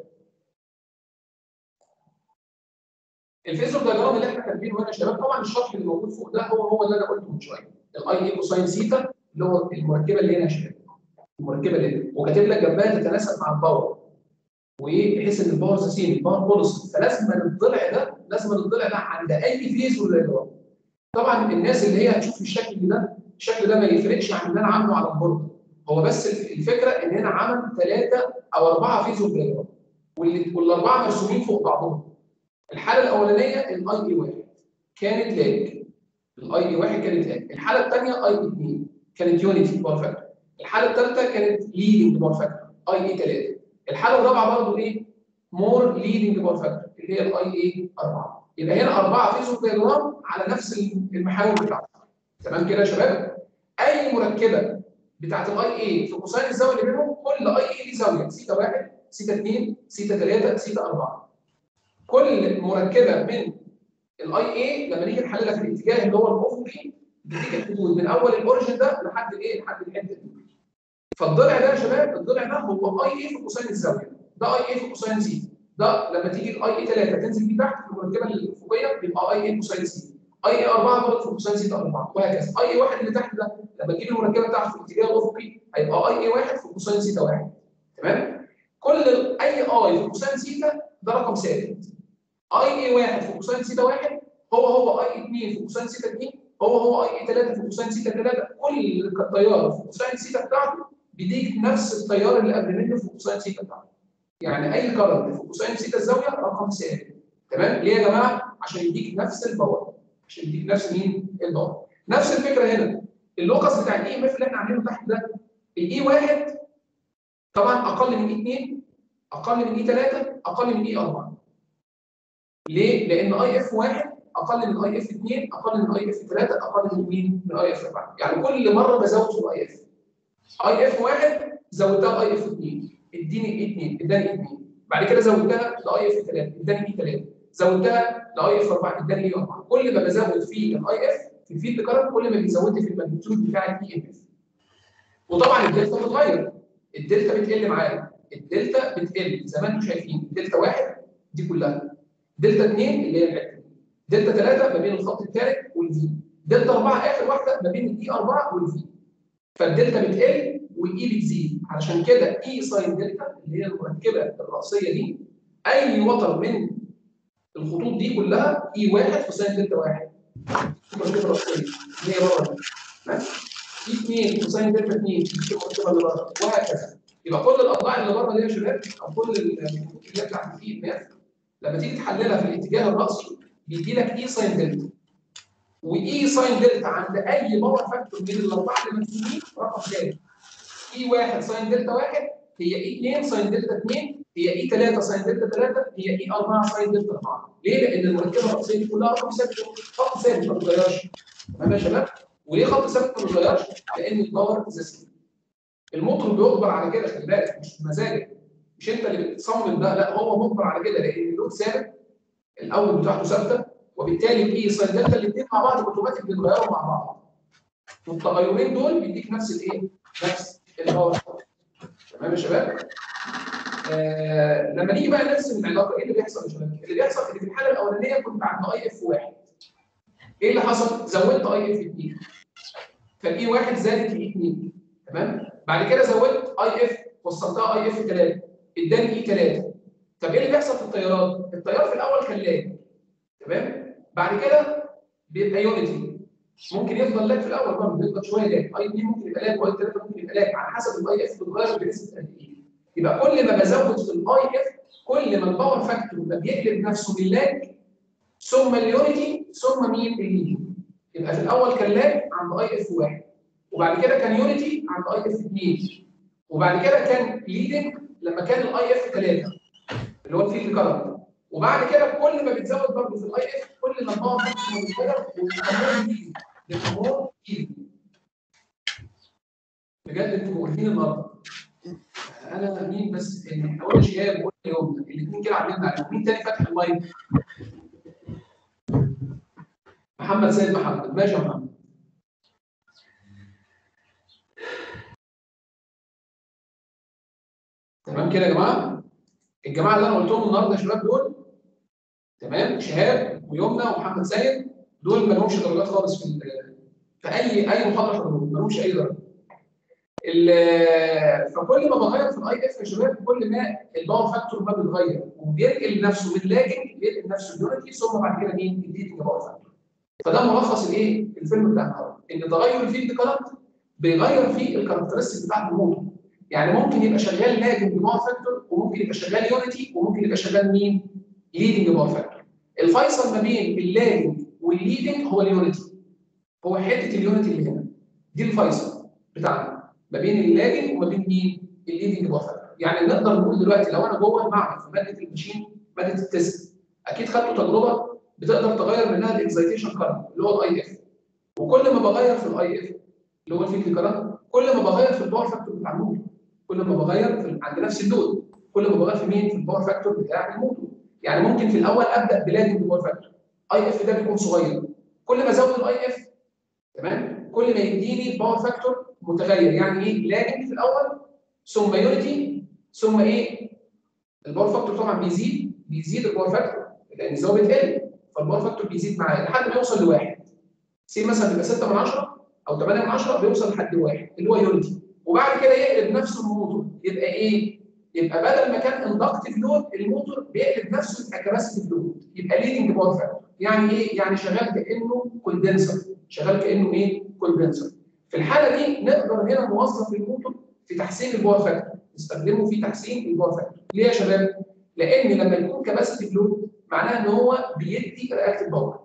الفيزور دايجرام اللي احنا كاتبينه هنا يا شباب طبعا الشرح اللي موجود فوق ده هو هو اللي انا قلته من شويه الاي اي كوساين سيتا اللي هو المركبه اللي هنا يا شباب المركبه اللي هنا وكاتب لك جنبها تتناسب مع الباور وبحيث ان الباور سيم الباور بوليس فلازم الضلع ده لازم الضلع ده عند اي فيزور دايجرام طبعا الناس اللي هي هتشوف الشكل ده الشكل ده ما يفرقش عن اللي انا عامله على البورد هو بس الف- الفكره ان هنا عمل ثلاثه او اربعه فيزو دايجرام واللي- والاربعه مرسومين فوق بعضهم الحاله الاولانيه الاي اي واحد كانت لاج الاي اي واحد كانت لاج الحاله الثانيه اي اي 2 كانت يونيتي باور فاكتور الحاله الثالثه كانت ليدنج باور فاكتور اي اي 3 الحاله الرابعه برضه ايه مور ليدنج باور فاكتور اللي هي الاي اي 4 يبقى هنا اربعه فيزو دايجرام على نفس المحاور بتاعتها تمام كده يا شباب اي مركبه بتاعت الاي اي في كوساين الزاويه اللي بينهم كل اي اي ليه زاويه سيتا 1 سيتا 2 سيتا 3 سيتا 4 كل مركبه من الاي اي لما نيجي نحللها في الاتجاه اللي هو الافقي بتيجي الحدود من اول الاوريجن ده لحد الايه لحد الحته دي فالضلع ده يا شباب الضلع ده هو اي اي في كوساين الزاويه ده اي اي في كوساين سي ده لما تيجي الاي اي 3 تنزل بيه تحت في المركبه الافقيه بيبقى اي اي كوساين سي اي اي 4 برضه في كوساين سيتا 4 وهكذا اي اي 1 اللي تحت ده لما تجيب المركبه بتاعته في الاتجاه الافقي هيبقى اي اي 1 في كوساين سيتا 1 تمام كل ال- اي اي في كوساين سيتا ده رقم ثابت اي اي 1 في كوساين سيتا 1 هو هو اي 2 في كوساين سيتا 2 هو هو اي اي 3 في كوساين سيتا 3 كل تيار في كوساين سيتا بتاعته بيديك نفس التيار اللي قبل منه في كوساين سيتا بتاعته يعني اي كرنت في كوساين سيتا الزاويه رقم ثابت تمام ليه يا جماعه عشان يديك نفس الباور عشان يديك نفس مين الباور نفس الفكره هنا اللوكس بتاع الاي ام اف اللي احنا عاملينه تحت ده الاي 1 طبعا اقل من اي 2 اقل من اي 3 اقل من اي 4 ليه؟ لان اي اف 1 اقل من اي اف 2 اقل من اي اف 3 اقل من مين؟ من اي اف 4 يعني كل مره بزود في الاي اف اي اف 1 زودتها اي اف 2 اديني اي 2 اداني اي 2 بعد كده زودتها لاي اف 3 اداني اي 3 زودتها لاي اف 4 اداني اي 4 كل ما بزود في الاي اف في الفيلد كارنت كل ما بيزودي في الماجنتيود بتاع الاي ام اف وطبعا الدلتا بتتغير الدلتا بتقل معايا الدلتا بتقل زي ما انتم شايفين الدلتا واحد دي كلها دلتا 2 اللي هي الحته دي دلتا 3 ما بين الخط الثالث والفي دلتا 4 اخر واحده ما بين الاي 4 والفي فالدلتا بتقل والاي بتزيد علشان كده اي ساين دلتا اللي هي المركبه الرئيسيه دي اي وتر من الخطوط دي كلها اي واحد في ساين دلتا واحد المركبه الرئيسيه اللي هي بره دي تمام اي 2 في ساين دلتا 2 دي المركبه اللي بره وهكذا يبقى كل الاضلاع اللي بره دي يا شباب او كل الخطوط اللي هي بتاعت الاي ماث لما تيجي تحللها في الاتجاه الرأسي بيدي لك اي ساين دلتا واي ساين دلتا عند اي باور فاكتور من الاربعه اللي مكتوبين رقم ثابت اي 1 ساين دلتا 1 هي اي 2 ساين دلتا 2 هي اي 3 ساين دلتا 3 هي اي 4 ساين دلتا 4 ليه؟ لان المركبه الرئيسيه دي كلها رقم ثابت خط ثابت ما بيتغيرش تمام يا شباب؟ وليه خط ثابت ما بيتغيرش؟ لان الباور زي الموتور بيجبر على كده خلي بالك مش بمزاجك مش انت اللي بتصمم ده لا هو مجبر على كده لان اللود ثابت الاول بتاعته ثابته وبالتالي الاي ساين دلتا الاثنين مع بعض اوتوماتيك بيتغيروا مع بعض والتغيرين دول بيديك نفس الايه؟ نفس الباور تمام يا شباب؟ آه لما نيجي بقى نرسم العلاقه ايه اللي بيحصل يا شباب؟ اللي بيحصل ان في الحاله الاولانيه كنت عند اي اف واحد ايه اللي حصل؟ زودت اي اف 2 فالاي واحد زادت لاي 2 تمام؟ بعد كده زودت اي اف وصلتها اي اف 3 اداني اي 3 طب ايه اللي بيحصل في التيارات؟ التيار في الاول كان لاج تمام؟ بعد كده بيبقى يونيتي ممكن يفضل لاج في الاول برضه بيفضل شويه لاج اي 2 ممكن يبقى لاج واي 3 ممكن يبقى لاج على حسب الاي اف بتتغير بنسبه قد ايه يبقى كل ما بزود في الاي اف كل ما الباور فاكتور ما بيقلب نفسه من لاج ثم اليونيتي ثم مين الليد يبقى في الاول كان لاج عند اي اف 1 وبعد كده كان يونيتي عند اي اف 2 وبعد كده كان ليدنج لما كان الاي اف 3 اللي هو الفيلد كارنت وبعد كده كل ما بتزود برضه في الاي اف كل ما الباور فاكتور بيتغير وبيتغير ليدنج للامور ليدنج بجد انتوا مؤلفين النهارده انا مين بس يعني قلنا شهاب وقلنا يوم الاثنين كده عاملين عليهم مين تاني فاتح المايك؟ محمد سيد محمد ماشي يا محمد تمام كده يا جماعه الجماعه اللي انا قلتهم النهارده يا شباب دول تمام شهاب ويمنى ومحمد سيد دول ما لهمش درجات خالص في في اي اي محاضره حضروها ما لهمش اي درجه فكل ما بغير في الاي اف يا شباب كل ما الباور فاكتور ما بيتغير وبينقل نفسه من لاجنج بينقل نفسه اليونتي ثم بعد كده مين الليدنج باور فاكتور فده ملخص الايه الفيلم بتاع النهارده ان تغير الفيلد كارنت بيغير في الكاركترستيك بتاعت الموتور يعني ممكن يبقى شغال لاجنج باور فاكتور وممكن يبقى شغال يونتي وممكن يبقى شغال مين ليدنج باور فاكتور الفيصل ما بين اللاجنج والليدنج هو اليونتي هو حته اليونتي اللي هنا دي الفيصل بتاعنا ما بين اللاجن وما بين مين؟ الليدنج بافر يعني نقدر نقول دلوقتي لو انا جوه المعمل في ماده الماشين ماده التست اكيد خدتوا تجربه بتقدر تغير منها الاكزايتيشن كارنت اللي هو الاي اف وكل ما بغير في الاي اف اللي هو الفيلد كارنت كل ما بغير في الباور فاكتور بتاع الموتور كل ما بغير في عند نفس اللود كل ما بغير في مين؟ في الباور فاكتور بتاع الموتور يعني ممكن في الاول ابدا بلاجنج باور فاكتور اي اف ده بيكون صغير كل ما ازود الاي اف تمام كل ما يديني الباور فاكتور متغير يعني ايه لاجنج في الاول ثم يونيتي ثم ايه الباور فاكتور طبعا بيزيد بيزيد الباور فاكتور لان الزاويه بتقل فالباور فاكتور بيزيد معايا لحد ما يوصل لواحد سي مثلا بيبقى 6 من 10 او 8 من 10 بيوصل لحد واحد اللي هو يونيتي وبعد كده يقلب نفسه الموتور يبقى ايه؟ يبقى بدل ما كان اندكتيف لود الموتور بيقلب نفسه يبقى كاباسيتيف لود يبقى ليدنج باور فاكتور يعني ايه؟ يعني شغال كانه كوندنسر شغال كانه ايه؟ كوندنسر في الحاله دي نقدر هنا نوظف الموتور في تحسين الباور فاكتور نستخدمه في تحسين الباور فاكتور ليه يا شباب؟ لان لما يكون كاباسيتيف لود معناها ان هو بيدي رياكتيف باور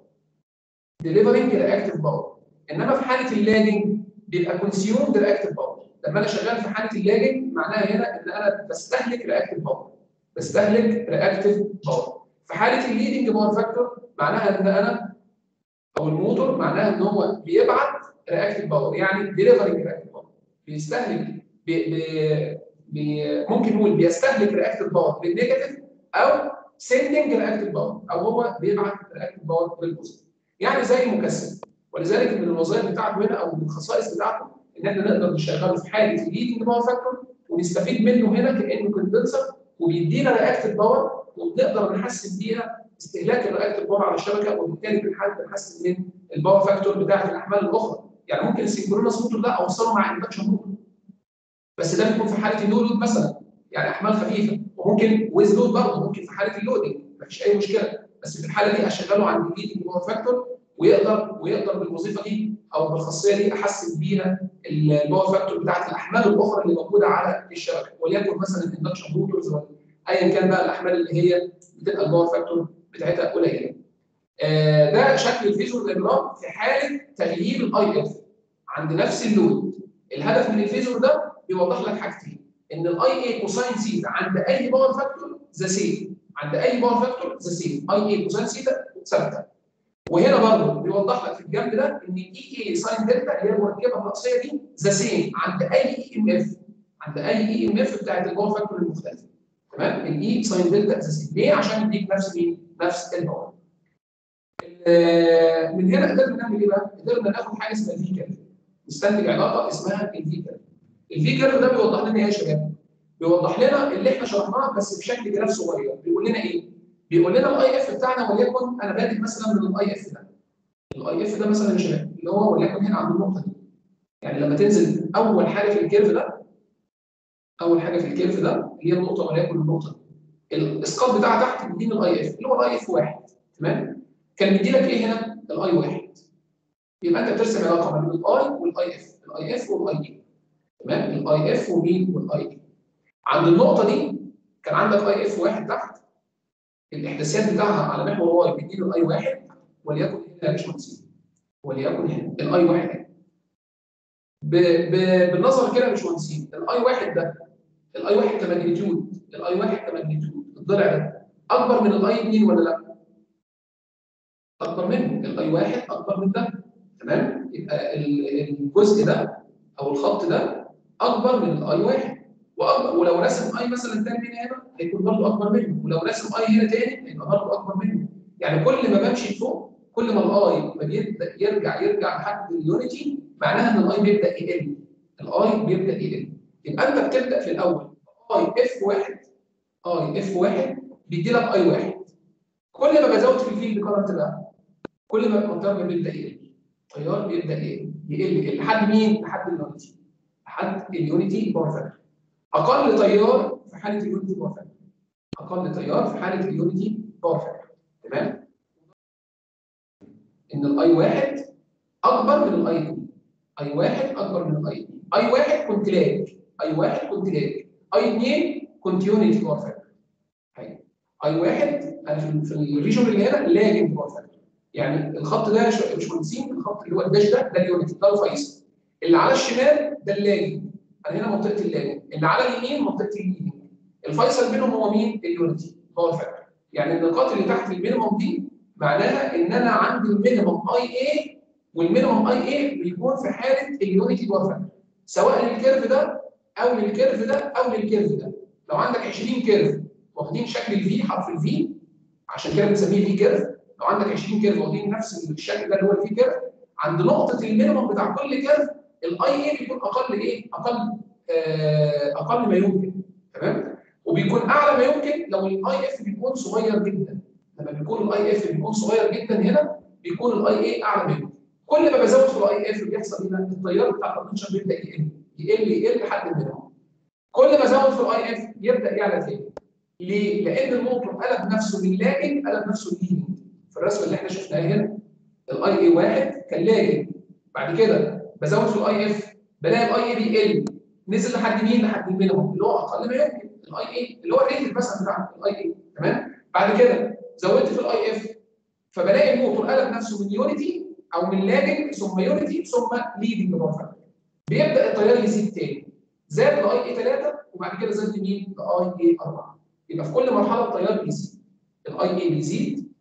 ديليفرنج رياكتيف باور انما في حاله اللاجنج بيبقى كونسيومد رياكتيف باور لما انا شغال في حاله اللاجنج معناها هنا ان انا بستهلك رياكتيف باور بستهلك رياكتيف باور في حاله الليدنج باور فاكتور معناها ان انا او الموتور معناها ان هو بيبعت رياكتيف باور يعني ديليفرنج رياكتيف باور بيستهلك بي بي بي ممكن نقول بيستهلك رياكتيف باور للنيجاتيف او سيندنج رياكتيف باور او هو بيبعت رياكتيف باور للبوزيتيف يعني زي مكثف ولذلك من الوظائف بتاعته هنا او من الخصائص بتاعته ان احنا نقدر نشغله في حاله الليدنج باور فاكتور ونستفيد منه هنا كانه كوندنسر وبيدينا رياكتيف باور وبنقدر نحسن بيها استهلاك الرياكتيف باور على الشبكه وبالتالي بنحاول نحسن من الباور فاكتور بتاعت الاحمال الاخرى يعني ممكن السينكرونس موتور ده اوصله مع اندكشن موتور بس ده بيكون في حاله النو لود مثلا يعني احمال خفيفه وممكن ويز لود برضه ممكن في حاله اللودنج مفيش اي مشكله بس في الحاله دي اشغله عند الليدنج باور فاكتور ويقدر ويقدر بالوظيفه دي او بالخاصيه دي احسن بيها الباور فاكتور بتاعت الاحمال الاخرى اللي موجوده على الشبكه وليكن مثلا الاندكشن موتورز ايا كان بقى الاحمال اللي هي بتبقى الباور فاكتور بتاعتها قليله. آه ده شكل الفيزور دياجرام في حاله تغيير الاي اف عند نفس اللود. الهدف من الفيزور ده بيوضح لك حاجتين ان الاي اي كوساين سيتا عند اي باور فاكتور ذا سيم عند اي باور فاكتور ذا سيم اي اي كوساين سيتا ثابته. وهنا برضه بيوضح لك في الجنب ده ان الاي اي ساين دلتا اللي هي المركبه الرئيسيه دي ذا سيم عند اي اي ام اف عند اي اي ام اف بتاعت الباور فاكتور المختلفه تمام الاي ساين دلتا ذا سيم ليه؟ عشان يديك نفس مين؟ نفس الباور آه، من هنا قدرنا نعمل ايه بقى؟ قدرنا ناخد حاجه اسمها الفي كيرف نستنتج علاقه اسمها الفي كيرف الفي كيرف ده بيوضح لنا ايه يا شباب؟ بيوضح لنا اللي احنا شرحناه بس بشكل جراف صغير بيقول لنا ايه؟ بيقول لنا الاي اف بتاعنا وليكن انا بادئ مثلا من الاي اف ده الاي اف ده مثلا يا شباب اللي هو وليكن هنا عند النقطه دي يعني لما تنزل اول حاجه في الكيرف ده اول حاجه في الكيرف ده اللي هي النقطه وليكن النقطه دي الاسقاط بتاعها تحت بيديني الاي اف اللي هو الاي اف واحد تمام كان بيدي لك ايه هنا الاي واحد يبقى انت بترسم علاقه ما بين الاي والاي اف الاي اف والاي اي تمام الاي اف ومين والاي اي عند النقطه دي كان عندك اي اف واحد تحت الاحداثيات بتاعها على محور واي بيديله الاي واحد وليكن هنا يا باشمهندس وليكن هنا الاي واحد هنا ب- ب- بالنظر كده يا باشمهندسين الاي واحد ده الاي واحد كماجنتيود الاي واحد كماجنتيود الضلع ده اكبر من الاي 2 ولا لا؟ اكبر منه الاي واحد اكبر من ده تمام؟ يبقى ال- الجزء ده او الخط ده اكبر من الاي واحد واكبر ولو رسم اي مثلا تاني هنا هنا هيكون برضه اكبر منه ولو رسم اي هنا تاني هيبقى برضه اكبر منه يعني كل ما بمشي فوق كل ما الاي ما بيبدا يرجع يرجع لحد اليونيتي معناها ان الاي بيبدا يقل الاي بيبدا يقل يبقى انت بتبدا في الاول اي اف واحد اي اف واحد بيدي لك اي واحد كل ما بزود في الفيلد كارنت بقى كل ما التيار بيبدا يقل التيار بيبدا يقل يقل يقل لحد مين؟ لحد اليونيتي لحد اليونيتي باور فاكتور اقل تيار في حاله اليونيتي باور فاكتور اقل تيار في حاله اليونيتي باور فاكتور تمام ان الاي واحد اكبر من الاي 2 اي واحد اكبر من الاي 2 اي واحد كنت لاج اي واحد كنت لاج اي 2 كنت يونيتي باور فاكتور اي واحد انا في في الريجون اللي هنا لاجنج باور فاكتور يعني الخط ده يا ش- باشمهندسين الخط اللي هو الداش ده ده اليونيتي ده الفيصل اللي على الشمال ده اللاجنج انا هنا منطقه اللاجنج اللي على اليمين منطقه الليدنج الفيصل بينهم هو مين؟ اليونيتي باور فاكتور يعني النقاط اللي تحت المينيموم دي معناها ان انا عندي المينيموم اي اي والمينيموم اي اي بيكون في حاله اليونيتي باور فاكتور سواء للكيرف ده او للكيرف ده او للكيرف ده لو عندك 20 كيرف واخدين شكل الفي حرف الفي عشان كده بنسميه في كيرف لو عندك 20 كيرف واخدين نفس الشكل ده اللي هو الفي كيرف عند نقطه المينيموم بتاع كل كيرف الاي اي بيكون اقل ايه؟ اقل آه اقل ما يمكن تمام؟ وبيكون اعلى ما يمكن لو الاي اف بيكون صغير جدا لما بيكون الاي اف بيكون صغير جدا هنا بيكون الاي اي اعلى ما يمكن كل ما بزود في الاي اف بيحصل هنا التيار بتاع التنشن بيبدا يقل يقل يقل لحد المينيموم كل ما ازود في الاي اف يبدا يعلى تاني ليه؟ لان الموتور قلب نفسه من لاجن قلب نفسه ليدنج في الرسمه اللي احنا شفناها هنا الاي اي واحد كان لاجن بعد كده بزود في الاي اف بلاقي الاي اي بيقل نزل لحد مين؟ لحد المينيموم اللي هو اقل ما يمكن الاي اي اللي هو الريتد مثلا بتاع الاي اي تمام؟ بعد كده زودت في الاي اف فبلاقي الموتور قلب نفسه من يونيتي او من لاجن ثم يونيتي ثم ليدنج باور بيبدا التيار يزيد تاني زاد لاي اي 3 وبعد كده زاد لمين؟ لاي اي 4 يبقى في كل مرحله التيار بيزيد الاي اي بيزيد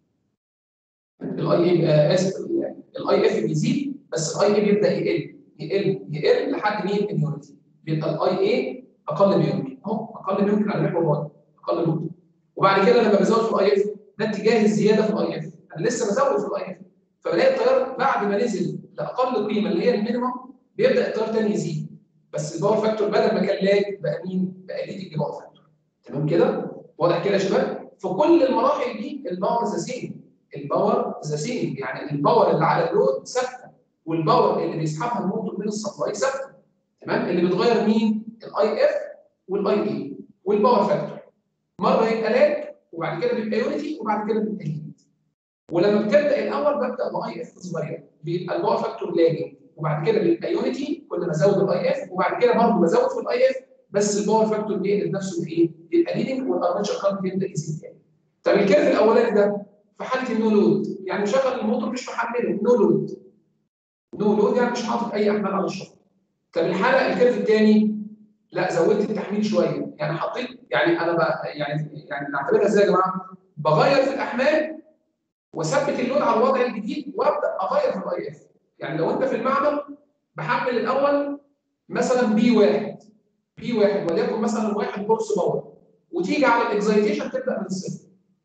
الاي اي آه، اسف الاي اف بيزيد بس الاي اي بيبدا يقل يقل يقل لحد مين؟ اليونيتي بيبقى الاي اي اقل ما يمكن اهو اقل ما يمكن على محور واي اقل نقطه وبعد كده لما بزود في الاي اف ده اتجاه الزياده في الاي اف انا لسه بزود في الاي اف فبلاقي التيار بعد ما نزل لاقل قيمه اللي هي المينيمم بيبدا التيار تاني يزيد بس الباور فاكتور بدل ما كان لاج بقى مين؟ بقى ليدنج باور فاكتور تمام كده؟ واضح كده يا شباب؟ في كل المراحل دي الباور ذا سيم الباور ذا سيم يعني الباور اللي على اللود ثابته والباور اللي بيسحبها الموتور من السبلاي ثابته تمام؟ اللي بيتغير مين؟ الاي اف والاي اي والباور فاكتور مره يبقى لاج وبعد كده بيبقى يونيتي وبعد كده بيبقى ليد ولما بتبدا الاول ببدا باي اف صغير بيبقى الباور فاكتور لاجنج وبعد كده بيبقى يونيتي كل ما ازود الاي اف وبعد كده برضه بزود في الاي اف بس الباور فاكتور بيقلب نفسه في ايه؟ يبقى ليدنج والارمتشر كارت بيبدا يزيد تاني. طب الكيرف الاولاني ده في حاله النو لود يعني مشغل الموتور مش محمله نو لود نو لود يعني مش حاطط اي احمال على الشفط. طب الحاله الكيرف الثاني لا زودت التحميل شويه يعني حطيت يعني انا بقى يعني يعني نعتبرها ازاي يا جماعه؟ بغير في الاحمال واثبت اللود على الوضع الجديد وابدا اغير في الاي اف يعني لو انت في المعمل بحمل الاول مثلا بي واحد بي واحد وليكن مثلا واحد كورس باور وتيجي على الاكزايتيشن تبدا من الصفر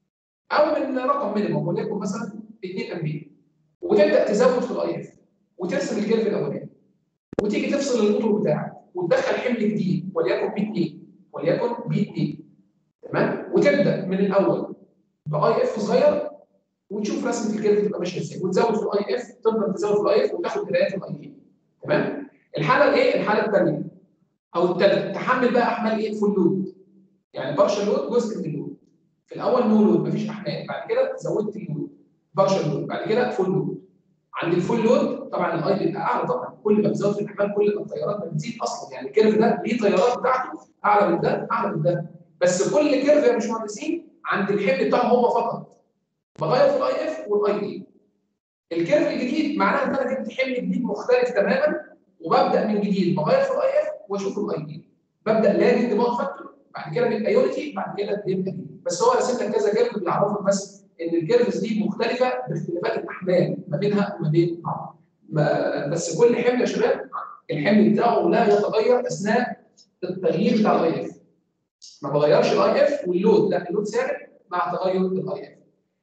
او من رقم مينيموم وليكن مثلا 2 امبير وتبدا تزود في الاي اف وترسم الكيرف الاولاني وتيجي تفصل الموتور بتاعك وتدخل حمل جديد وليكن بي 2 وليكن بي 2 تمام وتبدا من الاول باي اف صغير وتشوف رسمه الكيرف تبقى ماشيه ازاي وتزود في الاي اف تفضل تزود في الاي اف وتاخد قرايات الاي اف تمام الحاله الايه الحاله الثانيه او الثالثه تحمل بقى احمال ايه فول لود يعني بارشل لود جزء من اللود في الاول نو لود مفيش احمال بعد كده زودت اللود بارشل لود بعد كده فول لود عند الفول لود طبعا الاي بيبقى اعلى طبعا كل ما بتزود في الاحمال كل ما التيارات بتزيد اصلا يعني الكيرف ده ليه تيارات بتاعته اعلى من ده اعلى من ده بس كل كيرف يا باشمهندسين عند الحمل بتاعه هو فقط بغير في الاي اف والاي اي الكيرف الجديد معناها ان انا جبت حمل جديد مختلف تماما وببدا من جديد بغير في الاي اف واشوف الاي اي ببدا لاجي دماغ فاكتور بعد كده بيبقى يونيتي بعد كده بيبقى دي. بس هو راسم لك كذا كيرف بيعرفك بس ان الكيرفز دي مختلفه باختلافات الاحمال ما بينها وما بين بعض ما- بس كل حمل يا شباب الحمل بتاعه لا يتغير اثناء التغيير بتاع الاي اف ما بغيرش الاي اف واللود لا اللود ثابت مع تغير الاي اف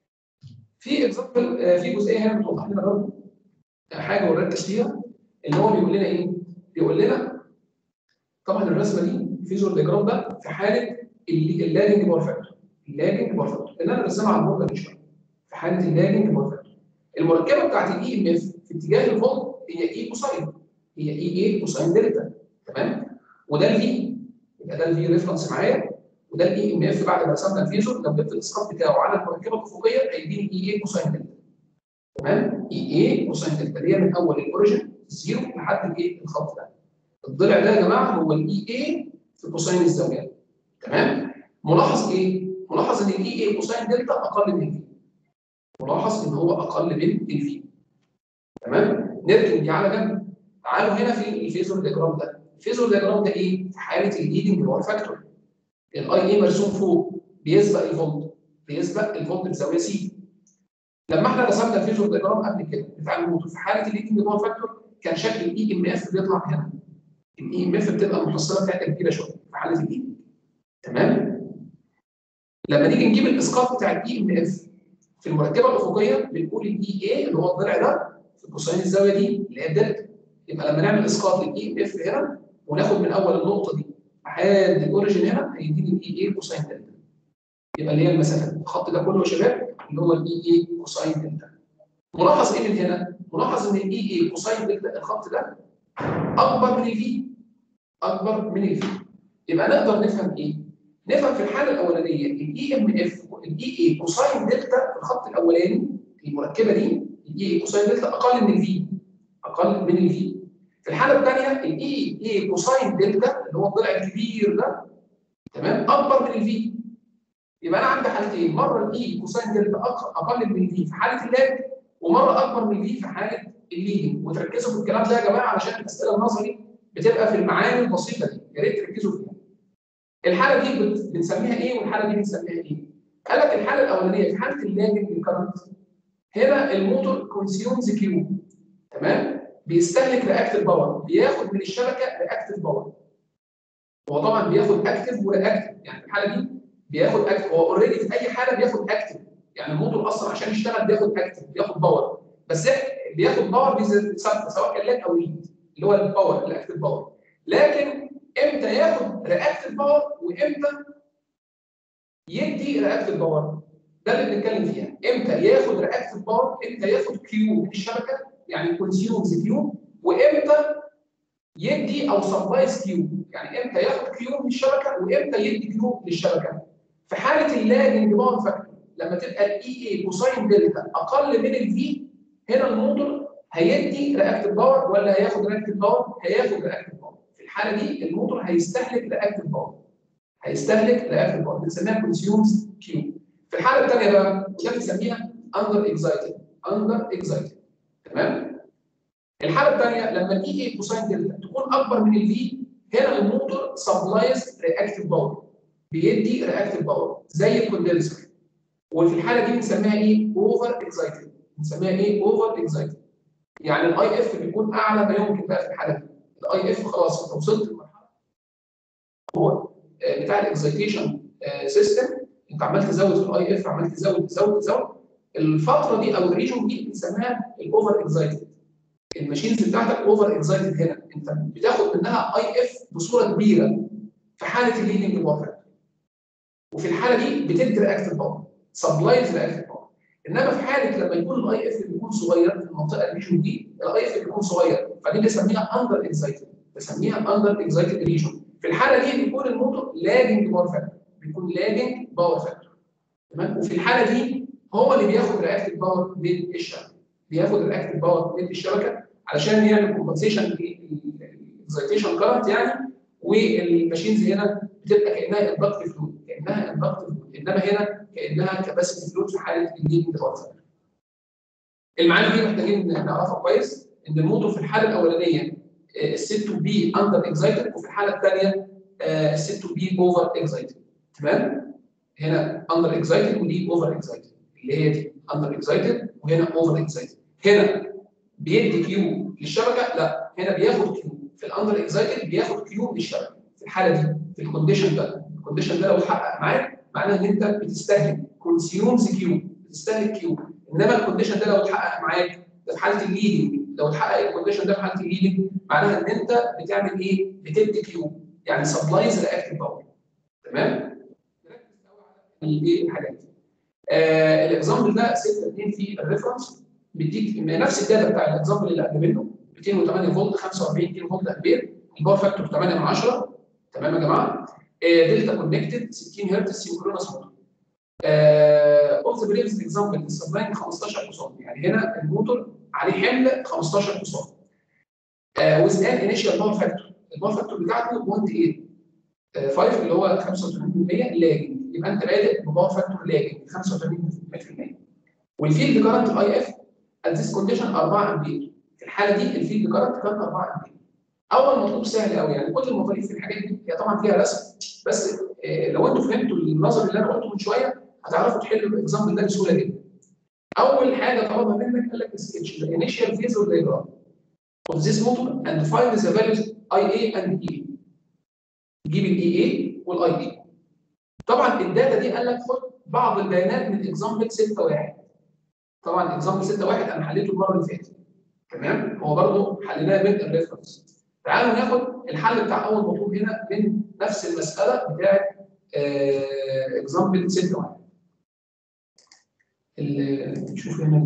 في اكزامبل في جزئيه هنا بتوضح لنا برضه حاجه ونركز فيها اللي هو بيقول لنا ايه؟ بيقول لنا طبعا الرسمه دي الفيزور ديجرام ده في حاله الل- اللاجنج باور فاكتور اللاجنج باور فاكتور اللي انا رسمها على البورد من شويه في حاله اللاجنج باور فاكتور المركبه بتاعت الاي ام اف في اتجاه الفولت هي اي كوساين هي اي اي كوساين دلتا تمام وده الفي يبقى ده الفي ريفرنس معايا وده الاي ام اف بعد ما رسمنا الفيزور لو جبت الاسقاط بتاعه على المركبه الافقيه هيديني اي اي كوساين دلتا تمام اي اي كوساين دلتا اللي هي من اول الاوريجن زيرو لحد الايه الخط ده الضلع ده يا جماعه هو الاي اي في كوساين الزاويه تمام ملاحظ ايه؟ ملاحظ ان الاي اي كوساين دلتا اقل من الفي ملاحظ ان هو اقل من الفي تمام نركن دي على جنب تعالوا هنا في الفيزور ديجرام ده الفيزور ديجرام ده ايه؟ في حاله الليدنج باور فاكتور الاي اي مرسوم فوق بيسبق الفولت بيسبق الفولت بزاويه سي لما احنا رسمنا الفيزور ديجرام قبل كده بتاع الموتور في حاله الليدنج باور فاكتور كان شكل الاي ام اف بيطلع هنا الاي ام اف بتبقى المحصله بتاعتها كبيره شويه في حاله الاي تمام لما نيجي نجيب الاسقاط بتاع الاي ام اف في المركبه الافقيه بنقول الاي اي اللي هو الضلع ده في كوساين الزاويه دي اللي هي الدلتا يبقى لما نعمل اسقاط للاي ام اف هنا وناخد من اول النقطه دي لحد الاوريجن هنا هيديني الاي اي كوساين دلتا يبقى اللي هي المسافه الخط ده كله يا شباب اللي هو الاي اي كوساين دلتا ملاحظ ايه من هنا؟ ملاحظ ان الاي اي كوساين دلتا الخط ده اكبر من الفي اكبر من الفي يبقى نقدر نفهم ايه؟ نفهم في الحاله الاولانيه الاي ام اف والاي اي كوساين دلتا في الخط الاولاني المركبه دي الاي اي كوساين دلتا اقل من الفي اقل من الفي في الحاله الثانيه الاي اي كوساين دلتا اللي هو الضلع الكبير ده تمام اكبر من الفي يبقى انا عندي حالتين مره الاي كوساين دلتا أق- اقل من الفي في حاله اللاج ومره اكبر من الفي في حاله الليدنج وتركزوا في الكلام ده يا جماعه علشان الاسئله النظري بتبقى في المعاني البسيطه دي يا ريت تركزوا فيها الحاله دي بت- بنسميها ايه والحاله دي بنسميها ايه قال لك الحاله الاولانيه في حاله اللاجنج كارنت هنا الموتور كونسيومز كيو تمام بيستهلك رياكتيف باور بياخد من الشبكه رياكتيف باور هو طبعا بياخد اكتف ورياكتيف يعني في الحاله دي بياخد اكتف هو اوريدي في اي حاله بياخد اكتف يعني الموتور اصلا عشان يشتغل بياخد اكتف بياخد باور بس بياخد باور بيزيد ثابته سواء كان لاج او ليد اللي هو الباور الاكتف باور لكن امتى ياخد رياكتيف باور وامتى يدي رياكتيف باور ده اللي بنتكلم فيها امتى ياخد رياكتيف باور امتى ياخد كيو من الشبكه يعني كونسيومز كيو وامتى يدي او سبلايز كيو يعني امتى ياخد كيو من الشبكه وامتى يدي كيو للشبكه في حاله اللاجنج باور فاكتور لما تبقى الاي اي كوساين دلتا اقل من الفي هنا الموتور هيدي رياكتيف باور ولا هياخد رياكتيف باور؟ هياخد رياكتيف باور في الحاله دي الموتور هيستهلك رياكتيف باور هيستهلك رياكتيف باور بنسميها كونسيومز كيو في الحاله الثانيه بقى ده بنسميها اندر اكزايتد اندر اكزايتد تمام الحاله الثانيه لما الاي اي كوساين دلتا تكون اكبر من الفي هنا الموتور سبلايز رياكتيف باور بيدي رياكتيف باور زي الكوندنسر وفي الحاله دي بنسميها ايه؟ اوفر اكزايتد بنسميها ايه؟ اوفر اكزايتد يعني الاي اف بيكون اعلى ما يمكن بقى في الحاله دي الاي اف خلاص انت وصلت لمرحله هو بتاع الاكزايتيشن سيستم انت عمال تزود في الاي اف عمال تزود تزود تزود الفتره دي او الريجون دي بنسميها الاوفر اكزايتد الماشينز بتاعتك اوفر اكزايتد هنا انت بتاخد منها اي اف بصوره كبيره في حاله الليدنج باور وفي الحاله دي بتدي رياكتيف باور سبلايز رياكتيف باور انما في حاله لما يكون الاي اف بيكون صغير في المنطقه الريجون دي الاي اف بيكون صغير فدي بنسميها اندر اكزايتد بنسميها اندر اكزايتد ريجون في الحاله دي بيكون الموتور لاجنج باور فاكتور بيكون لاجنج باور فاكتور تمام وفي الحاله دي هو اللي بياخد رياكتيف باور من الشبكه بياخد رياكتيف باور من الشبكه علشان يعمل كومبنسيشن للاكزايتيشن كارنت يعني والماشينز هنا بتبقى كانها اندكتيف فلويد كانها اندكتيف فلويد انما هنا كانها كباسيتي فلويد في حاله الليدنج باور فاكتور المعاني دي محتاجين نعرفها كويس ان الموتور في الحاله الاولانيه الست تو بي اندر اكزايتد وفي الحاله الثانيه الست تو بي اوفر اكزايتد تمام هنا اندر اكزايتد ودي اوفر اكزايتد اللي هي دي اندر اكزايتد وهنا اوفر اكزايتد هنا بيدي كيو للشبكه لا هنا بياخد كيو في الاندر اكزايتد بياخد كيو للشبكه في الحاله دي في الكونديشن ده الكونديشن ده لو اتحقق معاك معناه ان انت بتستهلك كونسيومز كيو بتستهلك كيو انما الكونديشن ده لو اتحقق معاك ده في حاله الليدنج لو اتحقق الكونديشن ده في حاله الليدنج معناها ان انت بتعمل ايه؟ بتدي كيو يعني سبلايز رياكتيف باور تمام؟ الايه الحاجات دي. آه الاكزامبل ده 6 2 في الريفرنس بيديك نفس الداتا بتاع الاكزامبل اللي قبل منه 208 فولت 45 كيلو فولت امبير الباور فاكتور 8 من 10 تمام يا جماعه آه دلتا كونكتد 60 هرتز سينكرونس موتور اوف ذا بريفز اكزامبل السبلاين 15 حصان يعني هنا الموتور عليه حمل 15 حصان ويز ان انيشال باور فاكتور الباور فاكتور بتاعته 0.8 5 اللي هو 85% لاجن يبقى انت بادئ بباور فاكتور لاجن 85% والفيلد كارنت الاي اف ات ذيس كونديشن 4 امبير في الحاله دي الفيلد كارنت كان 4 امبير اول مطلوب سهل قوي يعني كل المطالب في الحاجات دي هي طبعا فيها رسم بس آه لو انتوا فهمتوا النظر اللي انا قلته من شويه هتعرفوا تحلوا الاكزامبل ده بسهوله جدا. اول حاجه طلبها منك قال لك سكتش ذا انيشال فيزور دايجرام of this motor and find the values IA and EA. جيب الاي اي والاي اي. طبعا الداتا دي قال لك خد بعض البيانات من اكزامبل 6 1 طبعا اكزامبل 6 1 انا حليته المره اللي فاتت. تمام؟ هو برضه حليناه من الريفرنس. تعالوا ناخد الحل بتاع اول مطلوب هنا من نفس المساله بتاعت اكزامبل 6 1. نشوف هنا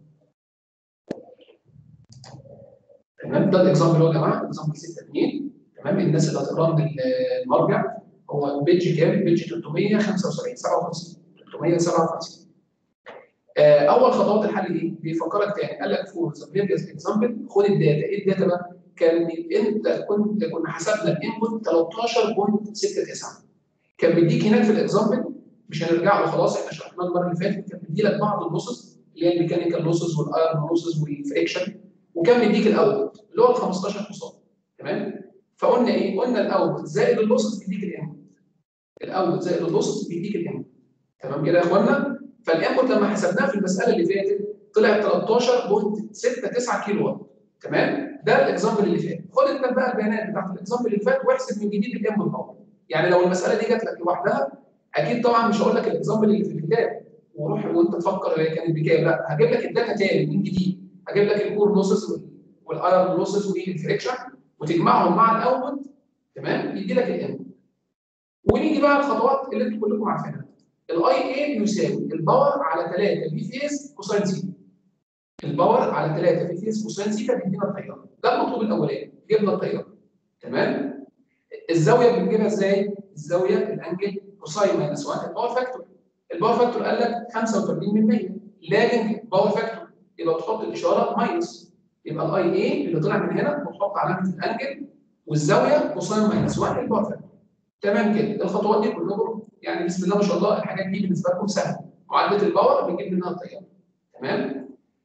تمام ده الاكزامبل اهو يا جماعه اكزامبل 6 2 تمام الناس اللي هتقرا من المرجع هو بيج كام؟ بيج 375 57 357 آه اول خطوات الحل ايه؟ بيفكرك تاني قال لك فور ذا بريفيوس اكزامبل خد الداتا ايه الداتا بقى؟ كان انت كنت كنا حسبنا الانبوت 13.69 كان بيديك هناك في الاكزامبل مش هنرجع له خلاص احنا شرحناه المره اللي فاتت كان بيدي لك بعض اللوسز اللي هي الميكانيكال لوسز والايرون لوسز والفريكشن وكان بيديك الاوتبوت اللي هو ال 15 حصان تمام فقلنا ايه؟ قلنا الاوتبوت زائد اللوسز بيديك الانبوت الاوتبوت زائد اللوسز بيديك الانبوت تمام كده يا اخوانا فالانبوت لما حسبناه في المساله اللي فاتت طلع 13.69 كيلو وات تمام ده الاكزامبل اللي فات خد انت بقى البيانات بتاعت الاكزامبل اللي فات واحسب من جديد الانبوت باور يعني لو المساله دي جات لك لوحدها اكيد طبعا مش هقول لك الاكزامبل اللي في الكتاب وروح وانت تفكر هي كانت بكام لا هجيب لك الداتا تاني من جديد هجيب لك الكور لوسز والايرون لوسز والفريكشن وتجمعهم مع الاوتبوت تمام يدي لك الانبوت ونيجي بقى الخطوات اللي انتم كلكم عارفينها الاي اي يساوي الباور على 3 في فيز كوساين سيتا الباور على 3 في فيز كوساين سيتا بيدينا التيار ده المطلوب الاولاني جبنا التيار تمام الزاويه بنجيبها ازاي؟ الزاويه الانجل كوساين ماينس 1 الباور فاكتور الباور فاكتور قال لك 85% لاجنج باور فاكتور يبقى بتحط الاشاره ماينس يبقى الاي اي اللي طلع من هنا بتحط علامه الانجل والزاويه كوساين ماينس 1 الباور فاكتور تمام كده الخطوات دي كلكم يعني بسم الله ما شاء الله الحاجات دي بالنسبه لكم سهله معادله الباور بنجيب منها التيار تمام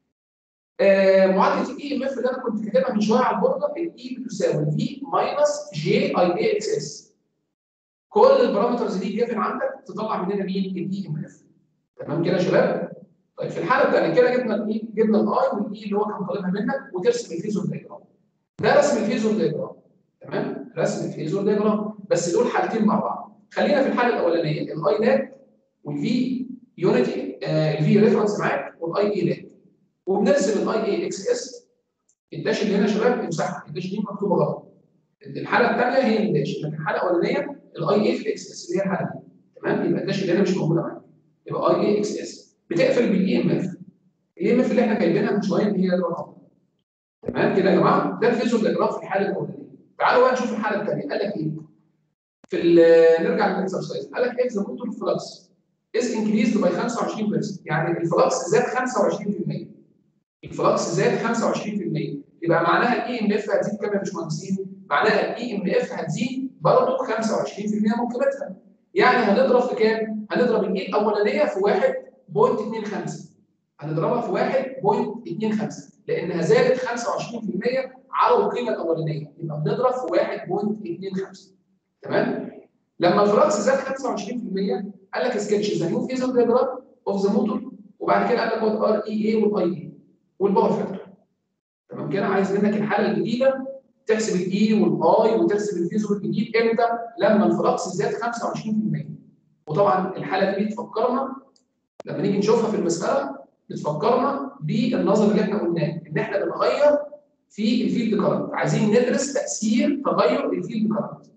آه معادله الاي ام اف اللي انا كنت كاتبها من شويه على البورده الاي بتساوي في ماينس جي اي اي اكس اس كل البارامترز دي جيفن عندك تطلع مننا مين الاي ام اف تمام كده يا شباب طيب في الحاله الثانيه كده جبنا الاي جبنا الاي والاي اللي هو كان طالبها منك وترسم الفيزور دايجرام ده رسم الفيزور دايجرام تمام رسم الفيزور دايجرام بس دول حالتين مع بعض خلينا في الحاله الاولانيه الاي لاج والفي يونيتي الفي ريفرنس معاك والاي اي لاج وبنرسم الاي اي اكس اس الداش اللي هنا يا شباب امسحها الداش دي مكتوبه غلط الحاله الثانيه هي الداش لكن الحاله الاولانيه الاي اي في الاكس اس اللي هي الحاله دي تمام يبقى الداش اللي هنا مش موجوده معاك يبقى اي اي اكس اس بتقفل بالاي ام اف الاي ام اف اللي احنا جايبينها من شويه اللي هي الرقم تمام كده يا جماعه ده الفيزور ديجرام في الحاله الاولانيه تعالوا بقى نشوف الحاله الثانيه قال لك ايه في نرجع للاكسرسايز قال لك اف ذا موتور فلكس از انكريزد باي 25% يعني الفلكس زاد 25% الفلكس زاد 25% يبقى معناها الاي ام اف هتزيد كام يا باشمهندسين؟ معناها الاي ام اف هتزيد برضه 25% من قيمتها يعني هنضرب في كام؟ هنضرب الاي الاولانيه في 1.25 هنضربها في 1.25 لانها زادت 25% على القيمه الاولانيه يبقى بنضرب في 1.25 تمام؟ لما الفلكس زاد 25% قال لك سكتش ذا نيو فيزر ديجرام اوف ذا موتور وبعد كده قال لك وات ار اي اي والاي اي والباور فاكتور تمام كده عايز منك الحاله الجديده تحسب الاي والاي وترسم الفيزور الجديد امتى؟ لما الفلكس زاد 25% وطبعا الحاله دي بتفكرنا لما نيجي نشوفها في المساله بتفكرنا بالنظر اللي احنا قلناه ان احنا بنغير في الفيلد كارنت عايزين ندرس تاثير تغير الفيلد كارنت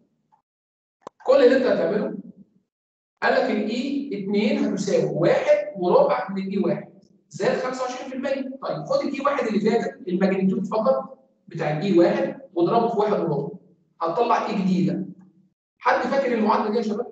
كل اللي انت هتعمله قال لك الاي 2 هتساوي 1 وربع من الاي 1 زاد 25% طيب خد الاي 1 اللي فاتت الماجنتيود فقط بتاع الاي 1 واضربه في 1 وربع هتطلع ايه جديده حد فاكر المعادله دي يا شباب؟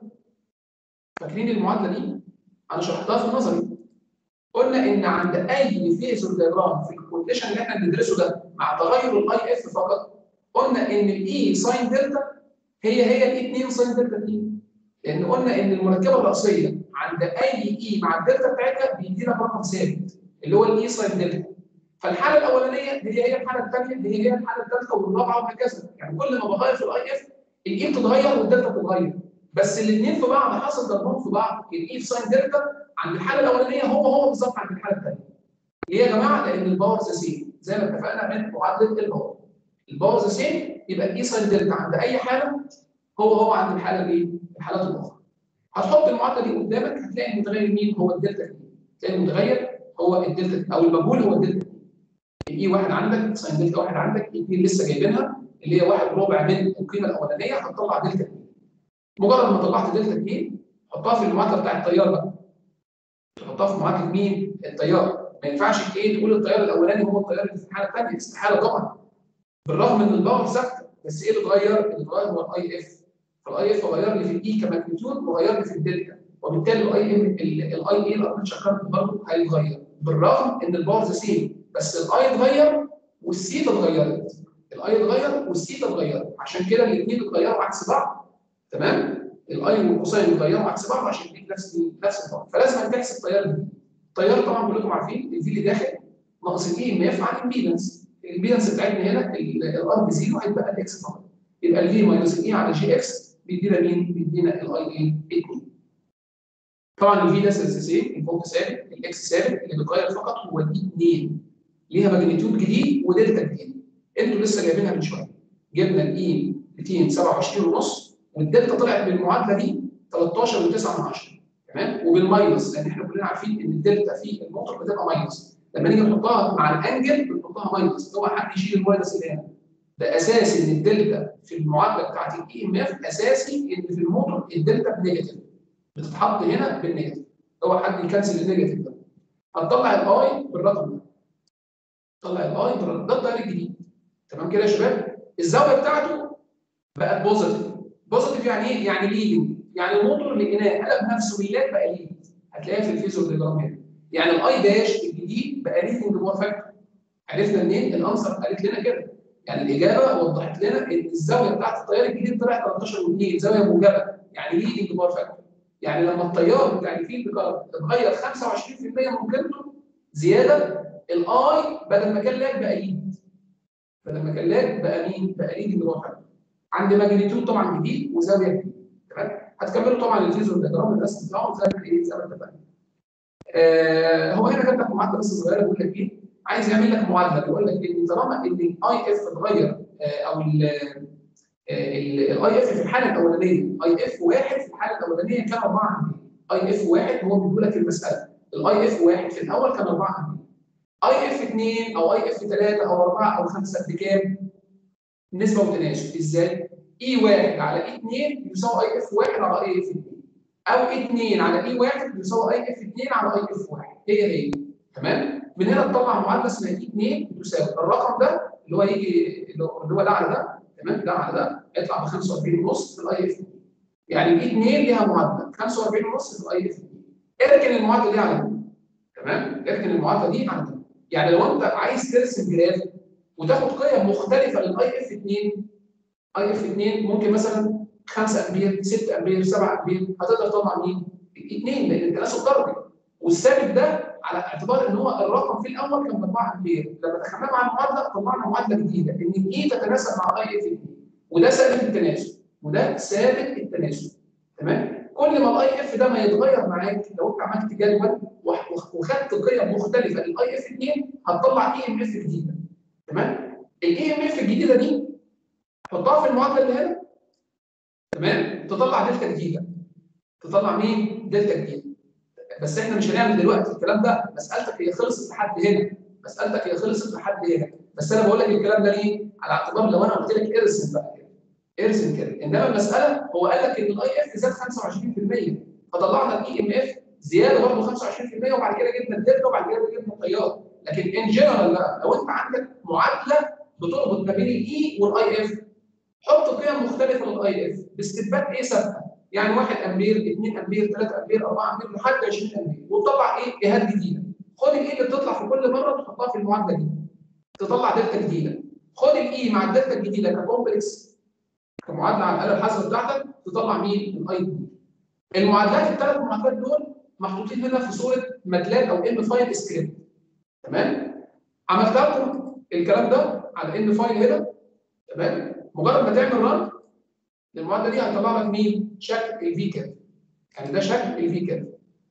فاكرين المعادله دي؟ انا شرحتها في النظري قلنا ان عند اي فيزور دياجرام في الكونديشن اللي احنا بندرسه ده مع تغير الاي اف فقط قلنا ان الاي ساين دلتا هي هي الاي 2 ساين دلتا 2 لان قلنا ان المركبه الرئيسيه عند اي اي مع الدلتا بتاعتها بيدينا رقم ثابت اللي هو الاي ساين دلتا فالحاله الاولانيه هي هي الحاله الثانيه هي هي الحاله الثالثه والرابعه وهكذا يعني كل ما بغير في الاي اف الاي بتتغير والدلتا بتتغير بس الاثنين في بعض حصل ضربهم في بعض الاي في ساين دلتا عند الحاله الاولانيه هو هو بالظبط عند الحاله الثانيه ليه يا جماعه؟ لان الباور ذا سيم زي ما اتفقنا من معادله الباور الباور ذا سيم يبقى الاي ساين دلتا عند اي حاله هو هو عند الحاله الايه؟ الحالات الاخرى هتحط المعادله دي قدامك هتلاقي المتغير مين هو الدلتا 2 تلاقي المتغير هو الدلتا او المجهول هو الدلتا 2 الاي واحد عندك ساين دلتا واحد عندك اثنين لسه جايبينها اللي هي واحد ربع من القيمه الاولانيه هتطلع دلتا 2 مجرد ما طلعت دلتا 2 حطها في المعادله بتاع التيار بقى تحطها في معادله مين؟ التيار ما ينفعش ايه تقول التيار الاولاني هو التيار اللي في الحاله الثانيه استحاله طبعا بالرغم ان الباور ثابته بس ايه اللي اتغير؟ اللي اتغير هو الاي اف فالاي اف غير لي في الاي كماجنتيود وغير لي في الدلتا وبالتالي الاي ام الاي اي الارمتشر كارنت برضه هيتغير بالرغم ان الباور ذا سيم بس الاي اتغير والسيتا اتغيرت الاي اتغير والسيتا اتغيرت عشان كده الاثنين اتغيروا عكس بعض تمام الاي والكوساين اتغيروا عكس بعض عشان يديك نفس نفس الباور فلازم تحسب التيار دي التيار طبعا كلكم عارفين الفي اللي داخل ناقص الاي ام اف عن الامبيدنس الامبيدنس بتاعتنا هنا الار بزيرو هيتبقى الاكس فقط يبقى الفي ماينس الاي على جي اكس بيدينا مين؟ بيدينا الاي اي 2 طبعا الفي ده سلسلتين الفولت ثابت الاكس ثابت اللي بيتغير فقط هو دي 2 ليها ماجنتيود جديد ودلتا جديد انتوا لسه جايبينها من شويه جبنا الاي 227 ونص والدلتا طلعت بالمعادله دي 13 و9 من 10 تمام وبالماينس لان احنا كلنا عارفين ان الدلتا في الموتور بتبقى ماينس لما نيجي نحطها مع الانجل بنحطها ماينس اوعى حد يشيل الماينس اللي هنا ده اساسي ان الدلتا في المعادله بتاعت الاي ام اف اساسي ان في الموتور الدلتا بنيجاتيف بتتحط هنا بالنيجاتيف اوعى حد يكنسل النيجاتيف ده هتطلع الاي بالرقم ده طلع الاي بالرقم ده التيار الجديد تمام كده يا شباب الزاويه بتاعته بقت بوزيتيف بوزيتيف يعني ايه؟ يعني ليدنج يعني الموتور لقيناه قلب نفسه ميلاد بقى ليد هتلاقيها في الفيزور ديجرام هنا يعني الاي داش الجديد بقى ليدنج باور فاكتور عرفنا منين؟ الانسر قالت لنا كده يعني الاجابه وضحت لنا ان الزاويه بتاعت التيار الجديد طلعت 13 و2 زاويه موجبه يعني ليدنج باور فاكتور يعني لما التيار بتاع الفيلد كارت اتغير 25% من قيمته زياده الاي بدل ما كان لاج بقى ليد بدل ما كان لاج بقى مين؟ بقى ليدنج باور فاكتور عند ماجنتيود طبعا جديد وزاويه جديده تمام هتكملوا طبعا الفيزور ديجرام الرسم بتاعهم زي ما ايه زي ما اتفقنا آه هو هنا جاب لك معادله بس صغيره بيقول لك ايه عايز يعمل لك معادله بيقول لك ان طالما ان الاي اف اتغير آه او الاي اف في الحاله الاولانيه اي اف واحد في الحاله الاولانيه كان 4 امبير اي اف واحد هو بيقول لك المساله الاي اف واحد في الاول كان 4 امبير اي اف 2 او اي اف 3 او 4 او 5 بكام؟ نسبه وتناسب ازاي؟ اي واحد على اي 2 يساوي اي اف واحد على اي اف 2 او 2 على اي واحد يساوي اي اف 2 على اي اف واحد هي هي تمام؟ من هنا تطلع معادله اسمها اي 2 تساوي الرقم ده اللي هو يجي اللي هو ده على ده تمام ده على ده يطلع ب 45 ونص في الاي اف يعني الاي 2 ليها معادله 45 ونص في الاي اف اركن المعادله دي على دي تمام؟ اركن المعادله دي على دي يعني لو انت عايز ترسم جراف وتاخد قيم مختلفه للاي اف 2 اي اف 2 ممكن مثلا 5 امبير 6 امبير 7 امبير هتقدر تطلع مين؟ الاثنين لان التناسب ضربي والثابت ده على اعتبار ان هو الرقم في الاول كان ب 4 امبير لما دخلناه مع المعادله طلعنا معادله جديده ان الاي تتناسب مع الاي اف 2 وده ثابت التناسب وده ثابت التناسب تمام؟ كل ما الاي اف ده ما يتغير معاك لو انت عملت جدول وخدت قيم مختلفه للاي اف 2 هتطلع اي ام اف جديده تمام؟ الاي ام اف الجديده دي حطها في المعادله اللي هنا تمام تطلع دلتا جديده تطلع مين دلتا جديده بس احنا مش هنعمل دلوقتي الكلام ده مسالتك هي خلصت لحد هنا مسالتك هي خلصت لحد هنا بس انا بقول لك الكلام ده ليه على اعتبار لو انا قلت لك ارسم بقى كده ارسم كده انما المساله هو قال لك ان الاي اف زاد 25% فطلعنا الاي ام اف زياده برضه 25% وبعد كده جبنا الدلتا وبعد كده جبنا التيار لكن ان جنرال لا لو انت عندك معادله بتربط ما بين الاي والاي اف حط قيم مختلفه للاي اف باستثبات ايه ثابته يعني 1 امبير 2 امبير 3 امبير 4 امبير لحد 20 امبير وتطلع ايه جهات جديده خد الاي اللي بتطلع في كل مره تحطها في المعادله دي تطلع دلتا جديده خد الاي مع الدلتا الجديده ككومبلكس كمعادله على الاله الحاسبه بتاعتك تطلع مين الاي دي المعادلات الثلاث معادلات دول محطوطين هنا في صوره ماتلاب او ان فايل سكريبت تمام عملت لكم الكلام ده على ان فايل هنا تمام مجرد ما تعمل ران المعادله دي هتطلع لك مين؟ شكل الفي كيرف يعني ده شكل الفي كيرف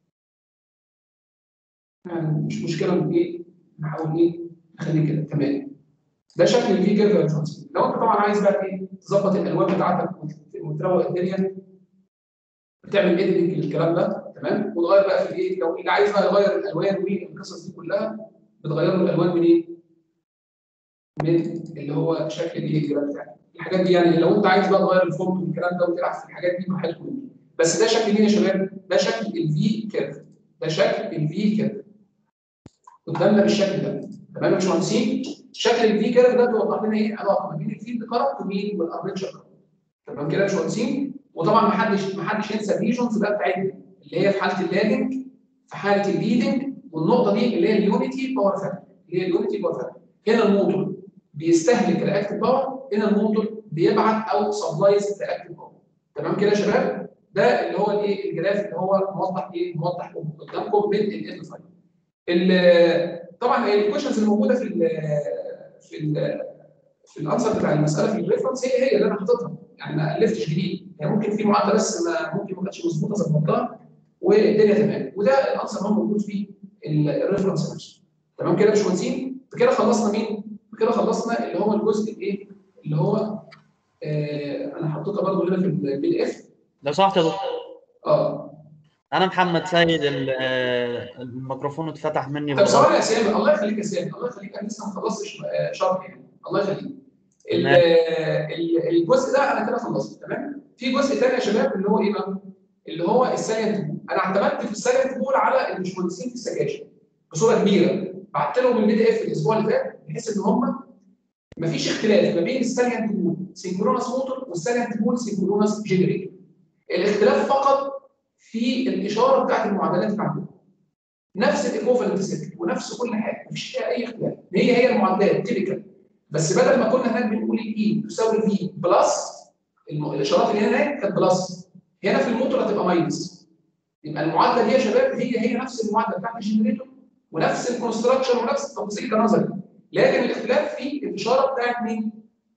يعني مش مشكله ان ايه نحاول ايه نخليه كده تمام ده شكل الفي كيرف يا باشمهندس لو انت طبعا عايز بقى ايه تظبط الالوان بتاعتك وتروق الدنيا بتعمل ايديتنج للكلام ده تمام وتغير بقى في الايه لو اللي عايز بقى يغير الالوان والقصص دي كلها بتغير له الالوان من ايه؟ من اللي هو شكل الايه الجراف بتاعك الحاجات دي يعني لو انت عايز بقى تغير الفونت والكلام ده وتلعب في الحاجات دي براحتكم بس ده شكل مين يا شباب؟ ده شكل الفي كيرف ده شكل الفي كيرف قدامنا بالشكل ده تمام يا باشمهندسين؟ شكل الفي كيرف ده بيوضح لنا ايه علاقه ما بين الفيلد كارت ومين والارمتشر كارت تمام كده يا باشمهندسين؟ وطبعا ما حدش ما حدش ينسى الريجونز بقى بتاعتنا اللي هي في حاله اللاجنج في حاله الليدنج والنقطه دي اللي هي اليونيتي باور فاكتور اللي هي اليونيتي باور فاكتور هنا الموتور بيستهلك رياكتيف باور هنا الموتور بيبعت او سبلايز رياكتيف باور تمام كده يا شباب ده اللي هو الايه الجراف اللي هو موضح ايه موضح قدامكم من الان فايل طبعا الكويشنز اللي موجوده في ال في ال في الانسر بتاع المساله في الريفرنس هي هي اللي انا حاططها يعني ما الفتش جديد يعني ممكن في معادله بس ما ممكن ما كانتش مظبوطه ظبطتها والدنيا تمام وده الانسر هو موجود في الريفرنس نفسه تمام كده يا باشمهندسين كده خلصنا مين؟ كده خلصنا اللي هو الجزء الايه؟ اللي هو آه انا حطيتها برضه هنا في البي دي اف لو سمحت يا دكتور اه انا محمد سيد ال- آه، الميكروفون اتفتح مني طب بالغلط ثواني يا سامي الله يخليك يا سامي الله يخليك انا لسه ما خلصتش آه، شرح يعني الله يخليك ال- تمام. ال- الجزء ده انا كده خلصت تمام في جزء تاني يا شباب اللي هو ايه بقى؟ اللي هو السايلنت بول انا اعتمدت في السايلنت بول على المشمهندسين في السكاشن بصوره كبيره بعت لهم البي دي اف الاسبوع اللي فات بحيث ان هم مفيش اختلاف ما بين السايلنت بول سينكرونس موتور والسايلنت بول سينكرونس جنريتور الاختلاف فقط في الاشاره بتاعت المعادلات اللي عندهم نفس الايكوفالنت سيركت ونفس كل حاجه مفيش فيها اي اختلاف هي هي المعادلات تيبيكال بس بدل ما كنا هناك بنقول الاي تساوي في بلس الم- الاشارات اللي هنا كانت بلس هنا في الموتور هتبقى ماينس يبقى المعادله دي يا شباب هي هي نفس المعادله بتاعت الجنريتور ونفس الكونستراكشن ونفس التفاصيل كنظري لكن الاختلاف في الاشاره بتاعت مين؟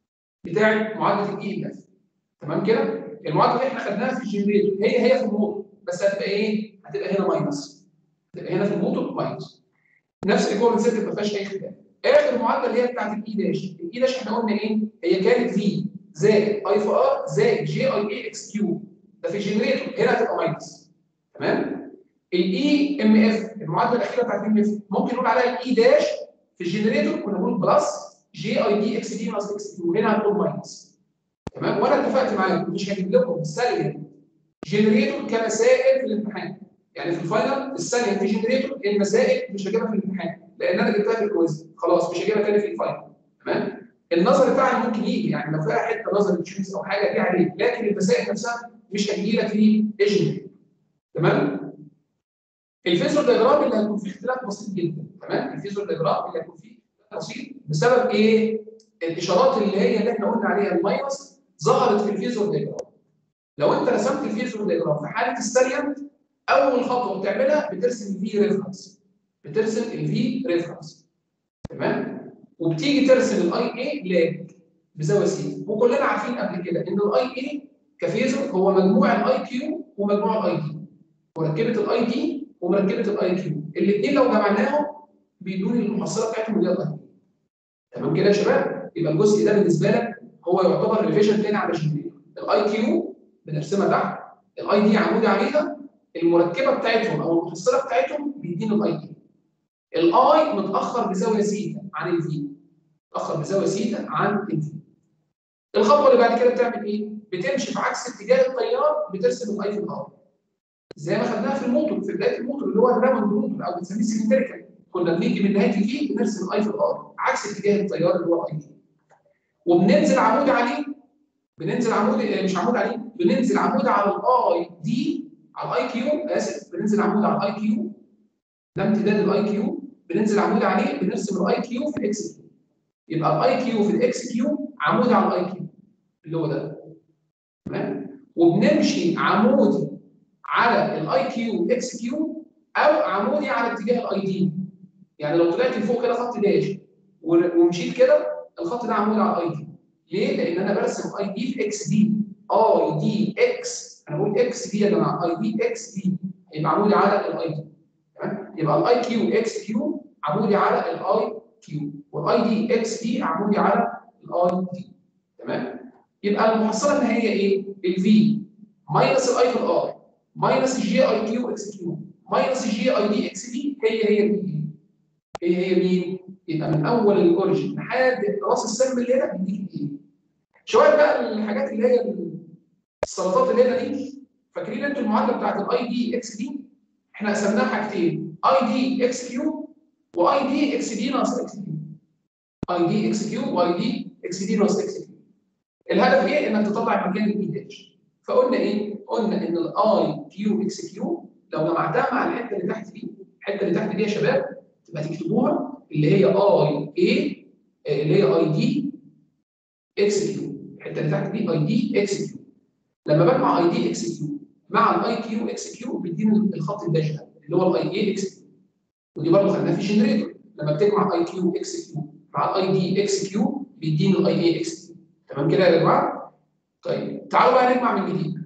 بتاعت معادله الاي اف تمام كده؟ المعادله اللي احنا خدناها في الجنريتور هي هي في الموتور بس هتبقى ايه؟ هتبقى هنا ماينس هتبقى هنا في الموتور ماينس نفس الايكوفالنت سيركت ما فيهاش اي اختلاف اخر معادله اللي هي بتاعت الاي داش الاي داش احنا قلنا ايه؟ هي كانت في زائد اي في ار زائد جي اي اي اكس كيو ده في الجنريتور هنا هتبقى ماينس تمام؟ الاي ام اف المعادله الاخيره بتاعت الام اف ممكن نقول عليها الاي داش في الجنريتور كنا بنقول بلس جي اي دي اكس دي بلس اكس كيو هنا هنقول ماينس تمام وانا اتفقت معاكم مش هجيب لكم ساليا جنريتور كمسائل في الامتحان يعني في الفاينل الساليا في جنريتور المسائل مش هجيبها في الامتحان لان انا جبتها في الكويز خلاص مش هجيبها تاني في الفاينل تمام النظر بتاعي ممكن يجي يعني لو فيها حته نظر تشويس او حاجه دي عليه لكن المسائل نفسها مش هتجي لك في اجنبي تمام الفيزور دياجرام اللي هيكون فيه اختلاف بسيط جدا تمام الفيزور دياجرام اللي هيكون فيه اختلاف بسيط بسبب ايه الاشارات اللي هي اللي احنا قلنا عليها الماينس ظهرت في الفيزور دياجرام لو انت رسمت الفيزور دياجرام في حاله الساليانت اول خطوه بتعملها بترسم الفي ريفرنس بترسم الفي ريفرنس تمام وبتيجي ترسم الاي اي لاج بزاويه سي وكلنا عارفين قبل كده ان الاي اي كفيزور هو مجموع الاي كيو ومجموع الاي دي مركبه الاي دي ومركبه الاي كيو الاثنين لو جمعناهم بيدوني المحصله بتاعتهم اللي هي الاي تمام كده يا شباب يبقى الجزء ده بالنسبه لك هو يعتبر ريفيجن تاني على جنريتور الاي كيو بنرسمها تحت الاي دي عمودي عليها المركبه بتاعتهم او المحصله بتاعتهم بيديني الاي دي الاي متاخر بزاويه سيتا عن الفي متاخر بزاويه سيتا عن الفي الخطوه اللي بعد كده بتعمل ايه؟ بتمشي في عكس اتجاه التيار بترسم الاي في الار زي ما خدناها في الموتور في بدايه الموتور اللي هو الراوند موتور او بنسميه سيمتريكال كنا بنيجي من نهايه الفي بنرسم الاي في الار عكس اتجاه التيار اللي هو اي دي وبننزل عمود عليه بننزل عمود آه، مش عمود عليه بننزل عمود على الاي دي على الاي كيو اسف بننزل عمود على الاي كيو ده امتداد الاي كيو بننزل عمود عليه بنرسم الاي كيو في الاكس كيو يبقى الاي كيو في الاكس كيو عمود على الاي كيو اللي هو ده تمام وبنمشي عمودي على الاي كيو اكس كيو او عمودي على اتجاه الاي دي يعني لو طلعت لفوق كده خط داش ور- ومشيت كده الخط ده عمودي على الاي دي ليه؟ لان انا برسم اي دي في اكس دي اي دي اكس انا بقول اكس دي يا جماعه اي دي اكس دي يبقى عمودي على الاي دي تمام يبقى الاي كيو اكس كيو عمودي على الاي كيو والاي دي اكس دي عمودي على الاي دي تمام يبقى المحصله النهائيه ايه؟ الفي ماينس الاي في الار ماينس الجي اي كيو اكس كيو ماينس الجي اي دي اكس دي هي هي مين؟ هي هي مين؟ يبقى من اول الاوريجن لحد راس السهم اللي هنا بيديك ايه؟ شويه بقى الحاجات اللي هي السلطات اللي هنا دي فاكرين انتوا المعادله بتاعت الاي دي اكس دي؟ احنا قسمناها حاجتين اي دي اكس كيو واي دي اكس دي ناقص اكس كيو اي دي اكس كيو واي دي اكس دي ناقص اكس كيو الهدف ايه؟ انك تطلع مكان الاي داش فقلنا ايه؟ قلنا ان الاي كيو اكس كيو لو جمعتها مع الحته اللي تحت دي الحته اللي تحت دي يا شباب تبقى تكتبوها اللي هي اي اي اللي هي اي دي اكس كيو الحته اللي تحت دي اي دي اكس كيو لما بجمع اي دي اكس كيو مع الاي كيو اكس كيو بيديني الخط الداش ده اللي هو الاي اي اكس كيو ودي برضه خدناها في الجنريتور لما بتجمع اي كيو اكس كيو مع الاي دي اكس كيو بيديني الاي اي اكس كيو تمام كده يا جماعه؟ طيب تعالوا بقى نجمع من جديد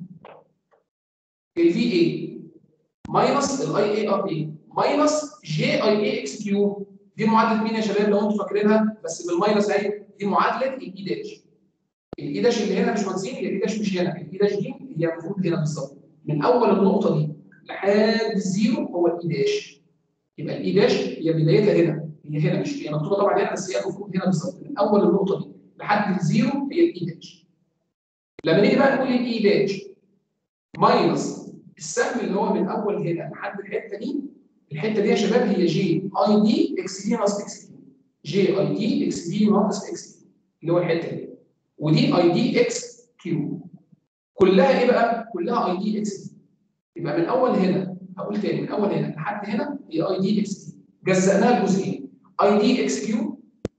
الفي اي ماينس الاي اي ار اي ماينس جي اي اي اكس كيو دي معادله مين يا شباب لو انتم فاكرينها بس بالماينس اهي دي معادله الاي داش الاي داش اللي هنا مش مهندسين هي الاي داش مش هنا الاي داش دي هي المفروض هنا بالظبط من اول النقطه دي لحد الزيرو هو الاي داش يبقى الاي داش هي بدايتها هنا هي هنا مش هي مكتوبه طبعا هنا بس هي المفروض هنا بالظبط من اول النقطه دي لحد الزيرو هي الاي داش لما نيجي بقى نقول الاي داش ماينس السهم اللي هو من اول هنا لحد الحته دي الحته دي يا شباب هي جي اي دي اكس دي ناقص اكس دي جي اي دي اكس دي ناقص اكس دي اللي هو الحته دي ودي اي دي اكس كيو كلها ايه بقى؟ كلها اي دي اكس دي يبقى من اول هنا هقول تاني من اول هنا لحد هنا هي اي دي اكس دي جزأناها لجزئين اي دي اكس كيو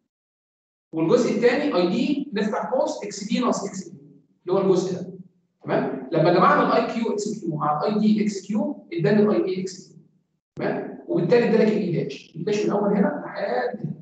والجزء الثاني اي دي نفتح قوس اكس دي ناقص اكس دي اللي هو الجزء ده تمام لما جمعنا الاي كيو اكس كيو مع الاي دي اكس كيو اداني الاي دي اكس كيو تمام وبالتالي ادالك الاي داش الاي داش من اول هنا لحد هنا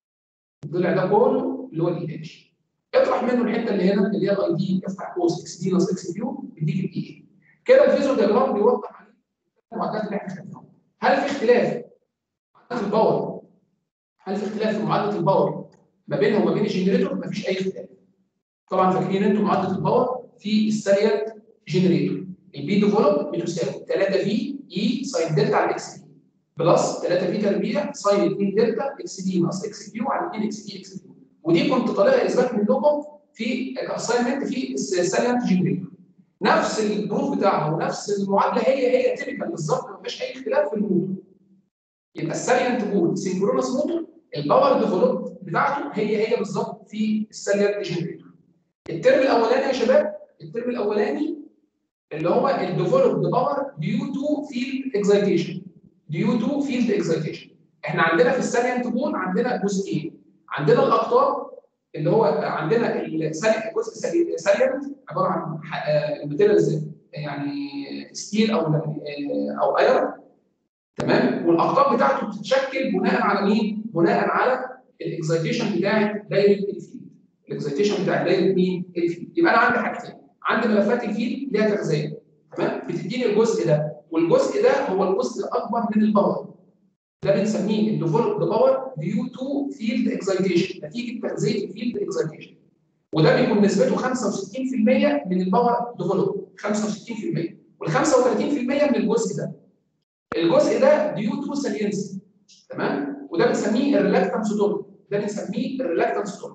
الضلع ده كله اللي هو الاي داش اطرح منه الحته اللي هنا اللي هي الاي دي افتح قوس اكس دي ناقص اكس كيو يديك الاي اي كده الفيزو دياجرام بيوضح عليك المعادلات اللي احنا خدناها هل في اختلاف معادله الباور هل في اختلاف في معادله الباور ما بينها وما بين الجنريتور مفيش اي اختلاف طبعا فاكرين انتم معادله الباور في الساليانت جنريتور البي ديفلوب بتساوي 3 في اي ساين دلتا على اكس دي بلس 3 في تربيع ساين 2 دلتا اكس دي ناقص اكس كيو على 2 اكس دي اكس كيو ودي كنت طالبها اثبات منكم في كاساينمنت في الساليانت جنريتور نفس البروف بتاعها ونفس المعادله هي هي تيبيكال بالظبط ما فيش اي اختلاف في الموتور يبقى الساليانت بول سينكرونس موتور الباور ديفلوب بتاعته هي هي بالظبط في الساليانت جنريتور الترم الاولاني يا شباب الترم الاولاني اللي هو الديفلوبد باور ديو تو فيلد اكزايتيشن ديو تو فيلد اكزايتيشن احنا عندنا في الساليانت بول عندنا جزئين عندنا الاقطاب اللي هو عندنا السالي- الجزء السالي- ساليانت عباره عن ح- آه، الماتيريالز يعني ستيل او آه، او ايرون تمام والاقطاب بتاعته بتتشكل بناء على مين؟ بناء على الاكزايتيشن بتاع دايره الفيلد الاكزايتيشن بتاع دايره مين؟ الفيلد يبقى انا عندي حاجتين عندي ملفات الفيلد ليها تغذيه تمام بتديني الجزء ده والجزء ده هو الجزء الاكبر من الباور ده بنسميه الديفلوبد باور ديو تو فيلد اكزايتيشن نتيجه تغذيه الفيلد اكزايتيشن وده بيكون نسبته 65% من الباور ديفلوب 65% وال 35% من الجزء ده الجزء ده ديو تو سالينسي تمام وده بنسميه الريلاكتنس تورك ده بنسميه الريلاكتنس تورك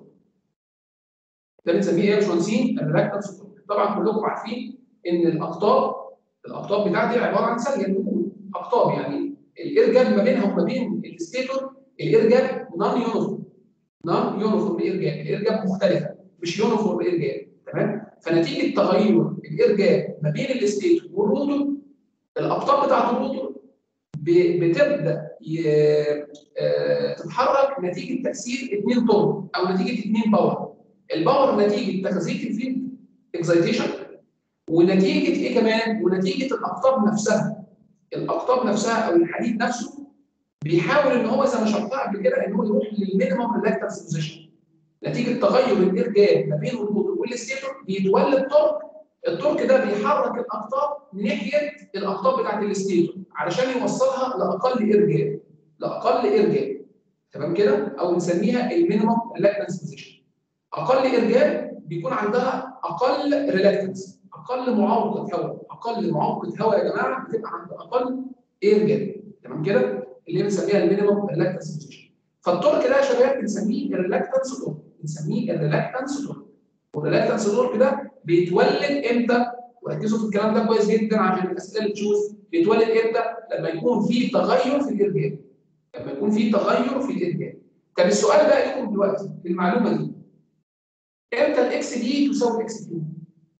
ده بنسميه ايه يا باشمهندسين الريلاكتنس تورك طبعا كلكم عارفين ان الاقطاب الاقطاب بتاعتي عباره عن ساليان اقطاب يعني الارجاب ما بينها وما بين الستيتور الارجاب نون يونيفورم نون يونيفورم ارجاب الارجاب مختلفه مش يونيفورم ارجاب تمام فنتيجه تغير الارجاب ما بين الستيتور والروتور الاقطاب بتاعت الروتور ب- بتبدا ي- آه، تتحرك نتيجه تاثير اثنين طرق او نتيجه اثنين باور الباور نتيجه تغذيه الفيلد اكزايتيشن ونتيجه ايه كمان؟ ونتيجه الاقطاب نفسها الاقطاب نفسها او الحديد نفسه بيحاول ان هو زي ما شرحتها قبل كده ان هو يروح للمينيمم ريلاكتنس بوزيشن نتيجه تغير الارجاب ما بين الروتور والستيتور بيتولد تورك التورك ده بيحرك الاقطاب ناحيه الاقطاب بتاعت الستيتور علشان يوصلها لاقل ارجاء لاقل ارجاء تمام كده او نسميها المينيمم ريلاكتنس بوزيشن اقل ارجاء بيكون عندها اقل ريلاكتنس اقل معوقه هواء اقل معوقه هواء يا جماعه بتبقى عند اقل ارجاء تمام كده اللي بنسميها المينيمم ريلاكتنس بوزيشن فالتورك ده يا شباب بنسميه الريلاكتنس تورك بنسميه الريلاكتنس تورك والريلاكتنس تورك ده بيتولد امتى؟ وركزوا في الكلام ده كويس جدا عشان الاسئله اللي تشوف بيتولد امتى؟ لما يكون في تغير في الارجاء. لما يكون في تغير في الارجاء. طب السؤال بقى لكم دلوقتي بالمعلومه دي. امتى الاكس دي تساوي الاكس كيو؟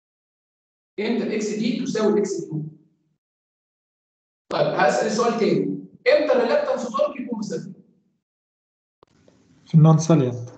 امتى الاكس دي تساوي الاكس كيو؟ طيب هسال السؤال تاني. امتى الريلاكتنس تورك يكون بصفر؟ في النون ساليانت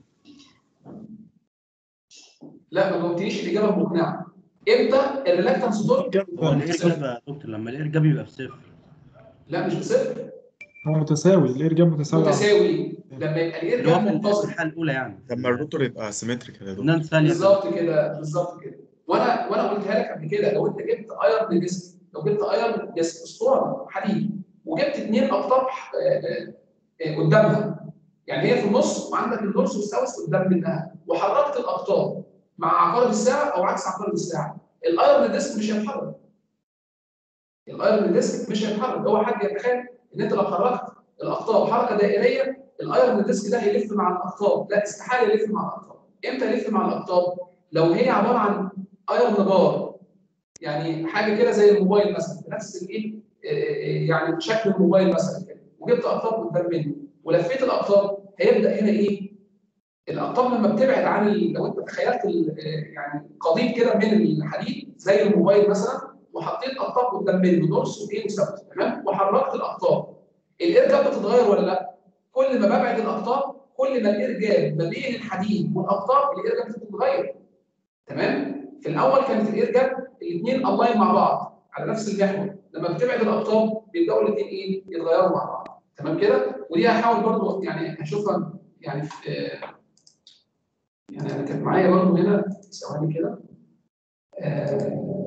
لا ما جاوبتنيش الاجابه مقنعه. امتى الريلاكتنس تورك هو يكون بصفر؟ الارجاب يا دكتور لما الارجاب يبقى بصفر لا مش بصفر هو متساوي الارجاب متساوي متساوي لما يبقى اللي هو الارجاع في منتظم الحاله الاولى يعني لما الروتور يبقى سيمتريك يا دكتور نان ثانيه بالظبط كده بالظبط كده وانا وانا قلتها لك قبل كده لو انت جبت ايرن ديسك لو جبت ايرن ديسك اسطوانه حديد وجبت اثنين اقطاب آه، آه، قدامها يعني هي في النص وعندك الدورس والساوس قدام منها وحركت الاقطاب مع عقارب الساعه او عكس عقارب الساعه الايرن ديسك مش هيتحرك الايرون ديسك مش هيتحرك هو حد يتخيل ان انت لو حركت الاقطاب حركه دائريه الايرون ديسك ده هيلف مع الاقطاب لا استحاله يلف مع الاقطاب امتى يلف مع الاقطاب لو هي عباره عن ايرون بار يعني حاجه كده زي الموبايل مثلا نفس الايه آه، يعني شكل الموبايل مثلا كده وجبت اقطاب قدام منه ولفيت الاقطاب هيبدا هنا ايه الاقطاب لما بتبعد عن ال- لو انت تخيلت ال- آه، يعني قضيب كده من الحديد زي الموبايل مثلا وحطيت اقطاب قدام منه نورس وايه وسبت تمام وحركت الاقطاب الارجاب بتتغير ولا لا؟ كل ما ببعد الاقطاب كل ما الارجاب ما بين الحديد والاقطاب الارجاب بتتغير تمام؟ في الاول كانت الارجاب الاثنين الاين مع بعض على نفس المحور لما بتبعد الاقطاب بيبداوا الاثنين ايه؟ يتغيروا مع بعض تمام كده؟ ودي هحاول برضو يعني هشوفها يعني في يعني انا كانت معايا برضو هنا ثواني كده اه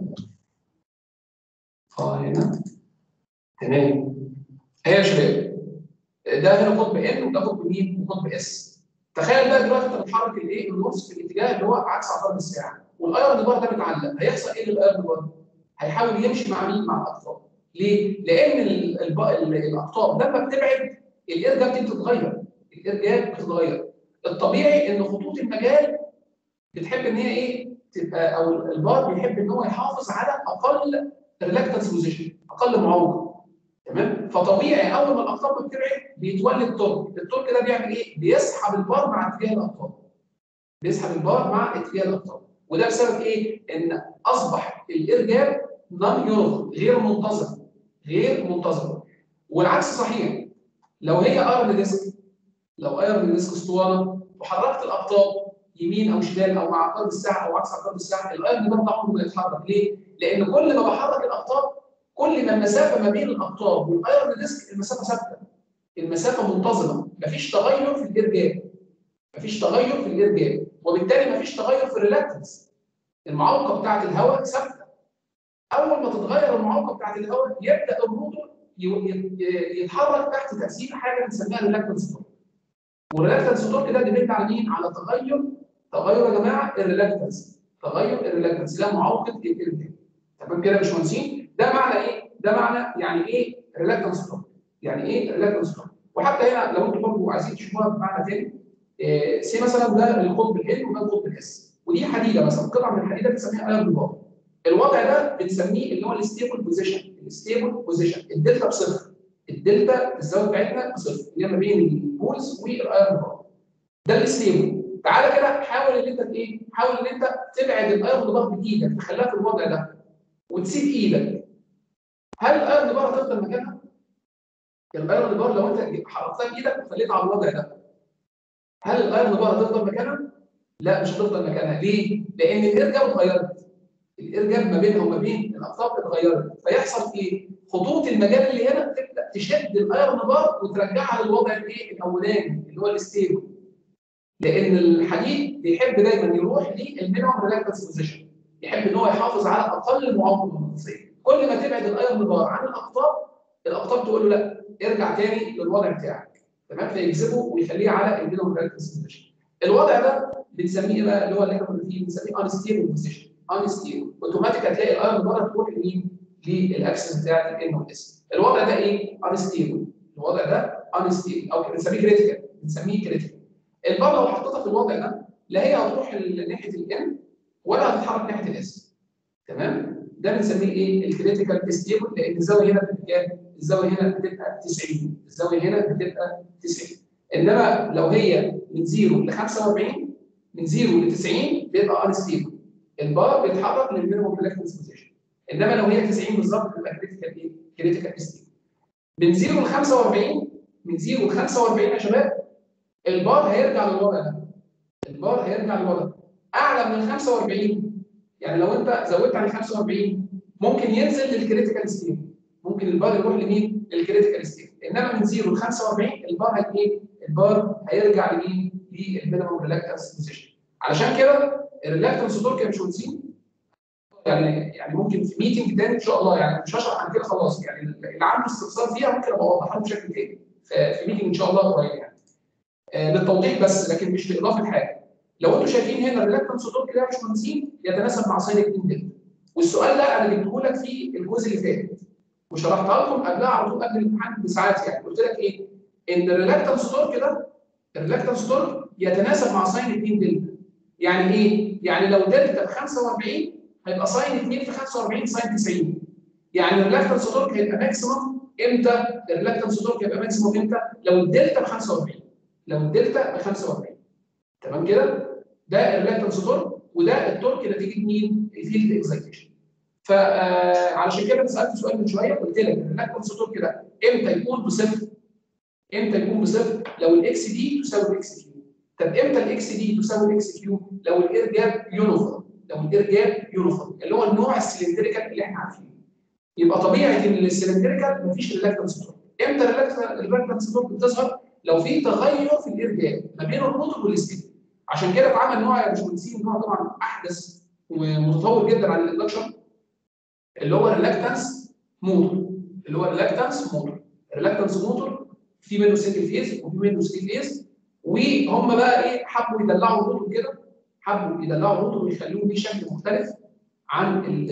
آه، هنا تمام هي يا شباب ده هنا قطب ان وده قطب مين وقطب اس تخيل بقى دلوقتي انت بتحرك الايه النص في الاتجاه اللي هو عكس عقارب الساعه والايرون بار ده متعلق هيحصل ايه للايرون بار؟ هيحاول يمشي مع مين؟ مع الاقطاب ليه؟ لان ال- الب- ال- الاقطاب لما بتبعد الارجاب دي بتتغير الارجاب بتتغير الطبيعي ان خطوط المجال بتحب ان هي ايه؟ تبقى او البار بيحب ان هو يحافظ على اقل ريلاكتنس بوزيشن اقل معوقه تمام فطبيعي اول ما الاقطاب بتبعد بيتولد تورك التورك ده بيعمل ايه بيسحب البار مع اتجاه الاقطاب بيسحب البار مع اتجاه الاقطاب وده بسبب ايه ان اصبح الارجاب نون يونيفورم غير منتظم غير منتظم والعكس صحيح لو هي ايرون ديسك لو ايرون ديسك اسطوانه وحركت الاقطاب يمين او شمال او مع عقارب الساعه او عكس عقارب الساعه الايرون ده عمره ما يتحرك ليه؟ لان كل ما بحرك الاقطاب كل ما المسافه ما بين الاقطاب والايرون ديسك المسافه ثابته المسافه منتظمه مفيش تغير في الارجاء مفيش تغير في الارجاء وبالتالي مفيش تغير في الريلاكتنس المعوقه بتاعه الهواء ثابته اول ما تتغير المعوقه بتاعه الهواء يبدا الروتور ي- ي- يتحرك تحت تاثير حاجه بنسميها ريلاكتنس تورك والريلاكتنس تورك ده ديبند على مين؟ على تغير تغير يا جماعه الريلاكتنس تغير الريلاكتنس ده معوقه الارجاء تمام كده يا باشمهندسين ده معنى ايه؟ ده معنى يعني ايه ريلاكتنس تورك يعني ايه ريلاكتنس تورك وحتى هنا لو انتم برضه عايزين تشوفوها بمعنى تاني إيه سي مثلا ده القطب ال وده القطب الاس ودي حديده مثلا قطعه من الحديده بنسميها ايرون بار الوضع ده بنسميه اللي هو الستيبل بوزيشن الستيبل بوزيشن الدلتا بصفر الدلتا الزاويه بتاعتنا بصفر اللي هي ما بين البولز والايرون بار ده الستيبل تعالى كده حاول ان انت ايه؟ حاول ان انت تبعد الايرون بار بايدك تخليها في الوضع ده وتسيب ايدك هل الايرون بار هتفضل مكانها؟ الايرون بار لو انت حركتها بايدك وخليتها على الوضع ده هل الايرون بار هتفضل مكانها؟ لا مش هتفضل مكانها ليه؟ لان الارجاب اتغيرت الارجاب ما بينها وما بين الاقطاب اتغيرت فيحصل ايه؟ خطوط المجال اللي هنا تبدا تشد الايرون بار وترجعها للوضع الايه؟ الاولاني اللي هو الستيبل لان الحديد بيحب دايما يروح للمينيمم ريلاكتنس بوزيشن يحب ان هو يحافظ على اقل معوقه مغناطيسيه كل ما تبعد الايرون بار عن الاقطاب الاقطاب تقول له لا ارجع تاني للوضع بتاعك تمام فيجذبه ويخليه على المينيمم ريلاكتنس بوزيشن الوضع ده بنسميه إيه بقى اللي هو اللي احنا كنا فيه بنسميه انستيبل بوزيشن انستيبل اوتوماتيك هتلاقي الايرون بار تروح لمين؟ للاكسس بتاعت الان والاس الوضع ده ايه؟ انستيبل الوضع ده انستيبل او بنسميه كريتيكال بنسميه كريتيكال البار لو حطيتها في الوضع ده لا هي هتروح ناحيه الان ولا هتتحرك ناحيه الاس تمام ده بنسميه ايه الكريتيكال ستيبل لان الزاويه هنا بتبقى الزاويه هنا بتبقى 90 الزاويه هنا بتبقى 90 انما لو هي من 0 ل 45 من 0 ل 90 بيبقى انستيبل البار بيتحرك للمينيموم ريلاكتنس بوزيشن انما لو هي 90 بالظبط بتبقى كريتيكال ايه كريتيكال ستيبل من 0 ل 45 من 0 ل 45 يا شباب البار هيرجع للوضع ده البار هيرجع للوضع ده. اعلى من ال 45 يعني لو انت زودت عن ال 45 ممكن ينزل للكريتيكال ستيت ممكن البار يروح لمين؟ للكريتيكال ستيت انما من 0 ل 45 البار هي ايه؟ البار هيرجع لمين؟ للمينيمم ريلاكتنس بوزيشن علشان كده الريلاكتنس تورك يا باشمهندسين يعني يعني ممكن في ميتنج تاني ان شاء الله يعني مش هشرح عن كده خلاص يعني اللي عنده استفسار فيها ممكن ابقى اوضحها له بشكل تاني في في ميتنج ان شاء الله قريب يعني آه للتوضيح بس لكن مش لاضافه حاجه لو انتم شايفين هنا الريلاكتنس تورك ده يا باشمهندسين يتناسب مع ساين 2 دلتا والسؤال ده انا جبته لك في الجزء اللي فات وشرحتها لكم قبلها على طول قبل الامتحان بساعات يعني قلت لك ايه؟ ان الريلاكتنس تورك ده الريلاكتنس تورك يتناسب مع ساين 2 دلتا يعني ايه؟ يعني لو دلتا ب 45 هيبقى ساين 2 في 45 ساين 90 يعني الريلاكتنس تورك هيبقى ماكسيمم امتى؟ الريلاكتنس تورك هيبقى ماكسيمم امتى؟ لو الدلتا ب 45 لو الدلتا ب 45 تمام كده؟ ده الريلاكتنس تورك وده التورك نتيجه مين؟ الفيلد اكزايتيشن فعلشان كده سالت سؤال من شويه قلت لك الريلاكتنس تورك ده امتى يكون بصفر؟ امتى يكون بصفر؟ لو الاكس دي تساوي الاكس كيو طب امتى الاكس دي تساوي الاكس كيو؟ لو الاير جاب يونيفورم لو الاير جاب يونيفورم اللي هو النوع السلندريكال اللي احنا عارفينه يبقى طبيعي ان السلندريكال مفيش ريلاكتنس تورك امتى الريلاكتنس تورك بتظهر؟ لو في تغير في الاير جاب ما بين الروتور والستيك عشان كده اتعمل نوع يا باشمهندسين نوع طبعا احدث ومتطور جدا عن الاندكشن اللي هو الريلاكتنس موتور اللي هو الريلاكتنس موتور الريلاكتنس موتور في منه سنجل فيز وفي منه ثري فيز وهم بقى ايه حبوا يدلعوا الروتور كده حبوا يدلعوا الروتور ويخلوه ليه شكل مختلف عن ال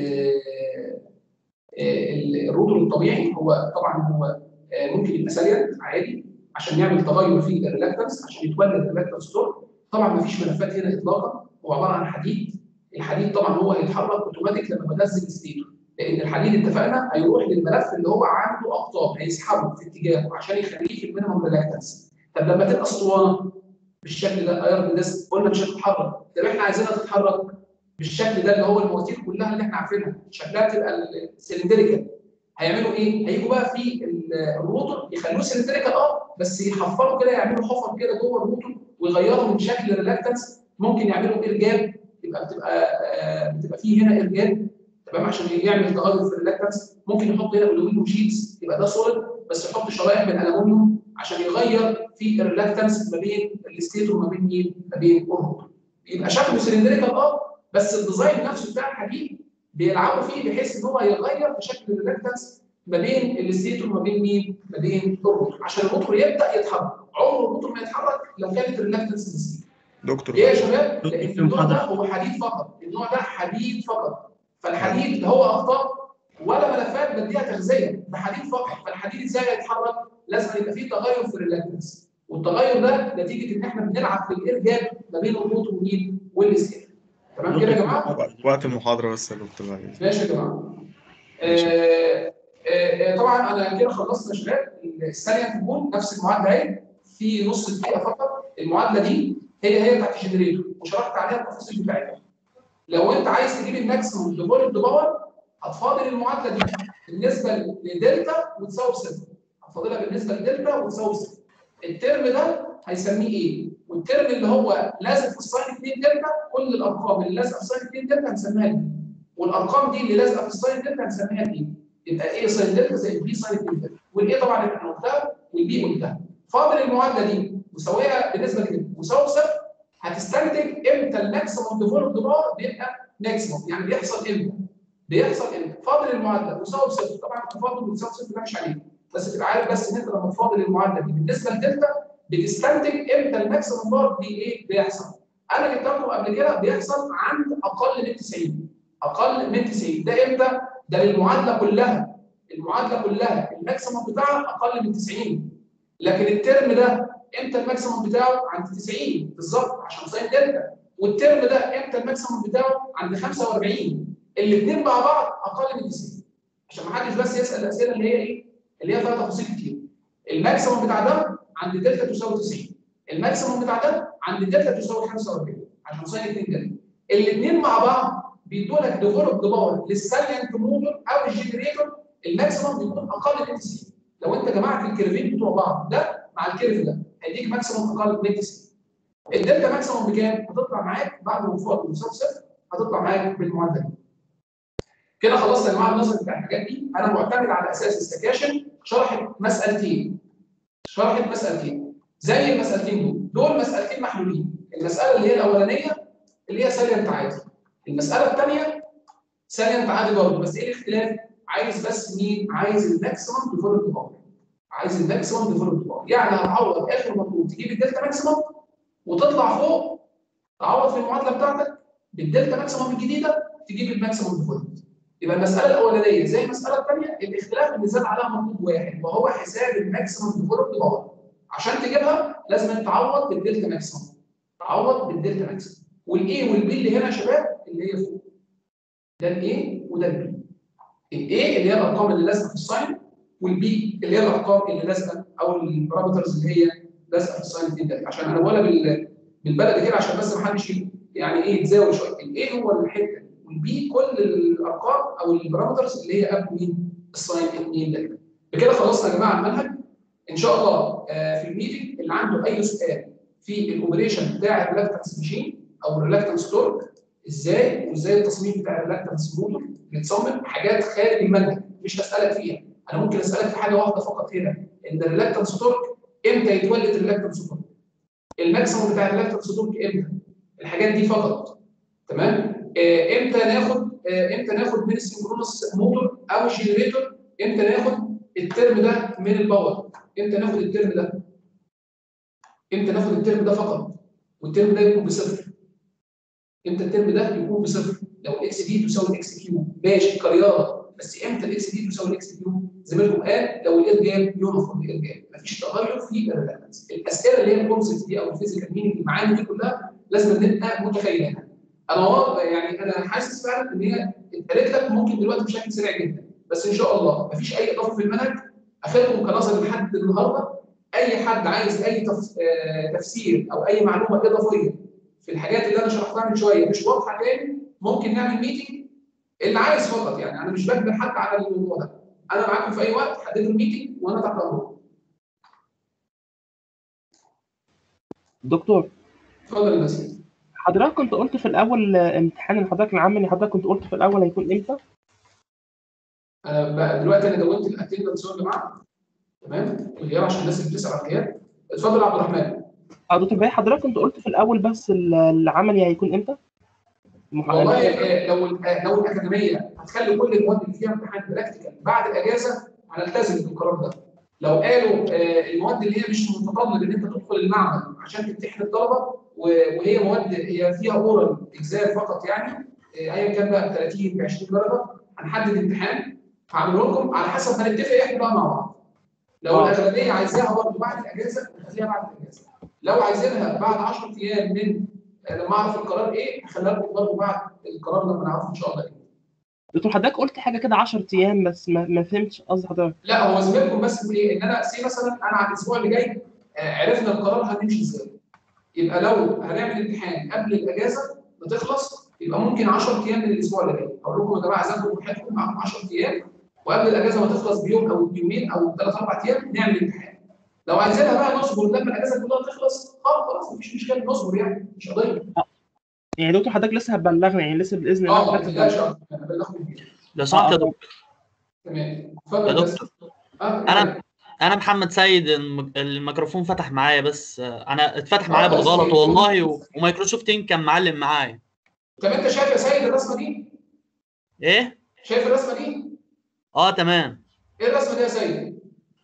ال- الروتور الطبيعي هو طبعا هو آه، ممكن يبقى سالينت عادي عشان يعمل تغير في الريلاكتنس عشان يتولد الريلاكتنس تورك طبعا ما فيش ملفات هنا اطلاقا هو عباره عن حديد الحديد طبعا هو هيتحرك اوتوماتيك لما بنزل ستيتور لان الحديد اتفقنا هيروح للملف اللي هو عنده اقطاب هيسحبه في اتجاهه عشان يخليه في المينيمم ريلاكتنس طب لما تبقى اسطوانه بالشكل ده ايرن ديسك قلنا مش هتتحرك طب احنا عايزينها تتحرك بالشكل ده اللي هو المواتير كلها اللي احنا عارفينها شكلها تبقى السلندريكال هيعملوا ايه؟ هيجوا بقى في ال- الروتور يخلوه سلندريكال اه بس يحفروا كده يعملوا حفر كده جوه الروتور ويغيروا من شكل الريلاكتنس ممكن يعملوا ارجاب يبقى بتبقى آه، بتبقى فيه هنا ارجاب تمام عشان يعمل تغير في الريلاكتنس ممكن يحط هنا الومنيوم شيتس يبقى ده سوليد بس يحط شرايح من الالومنيوم عشان يغير في الريلاكتنس ما بين الستيتور وما بين مين؟ ما بين الروتور يبقى شكله سلندريكال اه بس الديزاين نفسه بتاع الحديد بيلعبوا فيه بحيث ان هو يغير في شكل الريلاكتنس ما بين الستيتور وما بين مين؟ ما بين الروتور عشان الروتور يبدا يتحرك عمر الروتور ما يتحرك لو كانت الريلاكتنس نسبيه دكتور ليه يا شباب؟ دكتور لان في النوع ده محاضرة. هو حديد فقط النوع ده حديد فقط فالحديد لا هو اخطاء ولا ملفات بديها تغذيه ده حديد فقط فالحديد ازاي هيتحرك؟ لازم يبقى فيه تغير في الريلاكتنس والتغير ده نتيجه ان احنا بنلعب في الارجاب ما بين الروتور ومين؟ والستيتور تمام كده يا جماعه؟ وقت- وقت المحاضرة بس يا دكتور بعد ماشي يا جماعه. آه، آه، آه، طبعا انا كده خلصت يا شباب الساليانت بول نفس المعادله اهي في نص دقيقه فقط المعادله دي هي هي بتاعت الجنريتور وشرحت عليها التفاصيل بتاعتها. لو انت عايز تجيب الماكسيموم ديفولت باور هتفاضل المعادله دي بالنسبه لدلتا وتساوي صفر. هتفاضلها بالنسبه لدلتا وتساوي صفر. الترم ده هيسميه ايه؟ والترم اللي هو لازق في الساين 2 دلتا كل الارقام اللي لازقه في الساين 2 دلتا هنسميها دي. والارقام دي اللي لازقه في الساين دلتا هنسميها دي. يبقى ايه ساين دلتا زائد بي ساين 2 دلتا. والايه طبعا اللي احنا قلتها والبي قلتها. فاضل المعادله دي مساويه بالنسبه لكده مساوي صفر هتستنتج امتى الماكسيموم ديفولت باور بيبقى ماكسيموم يعني بيحصل امتى؟ بيحصل امتى؟ فاضل المعادله مساوي صفر طبعا التفاضل مساوي صفر ده مش عليك بس تبقى عارف بس ان انت لما تفاضل المعادله دي بالنسبه لدلتا بتستنتج امتى الماكسيموم باور بي ايه بيحصل انا جبت لكم قبل كده بيحصل عند اقل من 90 اقل من 90 ده امتى؟ ده للمعادله كلها المعادله كلها الماكسيموم بتاعها اقل من 90 لكن الترم ده امتى الماكسيموم بتاعه عند 90 بالظبط عشان ساين دلتا والترم ده امتى الماكسيموم بتاعه عند 45 الاثنين مع بعض اقل من 90 عشان ما حدش بس يسال الاسئله اللي هي ايه اللي هي فيها تفاصيل كتير الماكسيموم بتاع ده عند دلتا تساوي 90 الماكسيموم بتاع ده عند دلتا تساوي 45 عشان ساين 2 دلتا الاثنين مع بعض بيدوا لك ديفولب باور للساليانت موتور او الجنريتور الماكسيموم بيكون اقل من 90 لو انت جمعت الكيرفين بتوع بعض ده مع الكيرف ده هيديك ماكسيموم اقل من 90 الدلتا ماكسيموم بكام؟ هتطلع معاك بعد ما تفاضل مساوي صفر هتطلع معاك بالمعادله دي. كده خلصنا يا جماعه النظر بتاع الحاجات دي انا معتمد على اساس السكاشن شرحت مسالتين شرحت مسالتين زي المسالتين دول دول مسالتين محلولين المساله اللي هي الاولانيه اللي هي ساليانت عادي المساله الثانيه ساليانت عادي برضه بس ايه الاختلاف؟ عايز بس مين؟ عايز الماكسيمم ديفولت باور عايز الماكسيمم ديفولت باور يعني هتعوض اخر مطلوب تجيب الدلتا ماكسيمم وتطلع فوق تعوض في المعادله بتاعتك بالدلتا ماكسيمم الجديده تجيب الماكسيمم ديفولت يبقى المساله الاولانيه زي المساله الثانيه الاختلاف اللي زاد عليها مطلوب واحد وهو حساب الماكسيمم ديفلوبد باور عشان تجيبها لازم تعوض بالدلتا ماكسيمم تعوض بالدلتا ماكسيمم والاي والبي اللي هنا يا شباب اللي هي فوق ده الاي وده البي الاي اللي هي الارقام اللي لازقه في الساين والبي اللي هي الارقام اللي لازقه او البارامترز اللي هي لازقه في الساين دي ده. عشان انا بقولها بال بالبلدي كده عشان بس ما حدش يعني ايه يتزاول شويه الاي هو الحته والبي كل الارقام او البارامترز اللي هي قبل مين الساين 2 ده بكده خلصنا يا جماعه المنهج ان شاء الله آه، في الميتنج اللي عنده اي سؤال في الاوبريشن بتاع الريلاكتنس ماشين او الريلاكتنس تورك ازاي وازاي التصميم بتاع الريلاكتنس موتور بيتصمم حاجات خارج المنهج مش هسالك فيها انا ممكن اسالك في حاجه واحده فقط هنا ان الريلاكتنس تورك امتى يتولد الريلاكتنس تورك الماكسيموم بتاع الريلاكتنس تورك امتى الحاجات دي فقط تمام آه، امتى ناخد آه، امتى ناخد من السنكرونس موتور او الجنريتور امتى ناخد الترم ده من الباور امتى ناخد الترم ده امتى ناخد الترم ده فقط والترم ده يكون بصفر امتى الترم ده يكون بصفر لو الاكس دي تساوي الاكس كيو ماشي كرياضه بس امتى الاكس دي تساوي الاكس كيو زميلكم قال لو الارجال يونيفورم الارجال مفيش تغير في الريلاكتنس الاسئله اللي هي الكونسبت دي او الفيزيكال مينينج المعاني دي كلها لازم نبقى متخيلينها انا واضح يعني انا حاسس فعلا ان هي اتقالت لك ممكن دلوقتي بشكل سريع جدا بس ان شاء الله مفيش اي اضافه في المنهج اخركم كنظر لحد النهارده اي حد عايز اي تف... آه، تفسير او اي معلومه اضافيه في الحاجات اللي انا شرحتها من شويه مش واضحه تاني ممكن نعمل ميتنج اللي عايز فقط يعني انا مش بجبر حد على الموضوع ده انا معاكم في اي وقت حددوا الميتنج وانا تحت امركم دكتور اتفضل يا باسم حضرتك كنت قلت في الاول آه، امتحان اللي حضرتك العام اللي حضرتك كنت قلت في الاول هيكون امتى؟ انا بقى دلوقتي انا دونت الاتندنس يا جماعه تمام والغياب عشان الناس اللي بتسال على الغياب اتفضل يا عبد الرحمن اه دكتور باي حضرتك كنت قلت في الاول بس ال- العملي هيكون امتى؟ المح- والله آه، لو ال- آه، لو الاكاديميه هتخلي كل المواد اللي فيها امتحان براكتيكال بعد الاجازه هنلتزم بالقرار ده لو قالوا آه، المواد اللي هي مش متطلب ان انت تدخل المعمل عشان تمتحن الطلبه و- وهي مواد هي فيها اورال اجزاء فقط يعني آه، ايا كان بقى ب 30 ب 20 درجه هنحدد امتحان هعمله لكم على حسب ما نتفق احنا بقى مع بعض لو آه. الاغلبيه عايزاها برضه بعد الاجازه نخليها بعد الاجازه لو عايزينها بعد 10 ايام من لما اعرف القرار ايه هخليها لكم برضه بعد القرار لما نعرفه ان شاء الله إيه. دكتور حضرتك قلت حاجه كده 10 ايام بس ما, ما فهمتش قصد حضرتك لا هو زميلكم بس في ايه ان انا سي مثلا انا على الاسبوع اللي جاي آه، عرفنا القرار هنمشي ازاي يبقى لو هنعمل امتحان قبل الاجازه بتخلص يبقى ممكن 10 ايام من الاسبوع اللي جاي اقول لكم يا جماعه زادوا براحتكم معاكم 10 ايام وقبل الاجازه ما تخلص بيوم او يومين او ثلاث اربع ايام نعمل امتحان لو عايزينها بقى نصبر لما الاجازه كلها تخلص خلاص خلاص مفيش مشكله نصبر يعني مش قضيه يعني دكتور حضرتك لسه هتبلغنا يعني لسه باذن الله اه ما حضرتك تقلقش انا بلغكم بيه. لو سمحت يا دكتور تمام اتفضل يا بس. دكتور آه، انا انا محمد سيد الم- الميكروفون فتح معايا بس آه، انا اتفتح معايا آه، بس بالغلط إيه؟ والله و- ومايكروسوفت تيم كان معلم معايا طب انت شايف يا سيد الرسمه دي؟ ايه شايف الرسمه دي؟ اه تمام ايه الرسمه دي يا سيد؟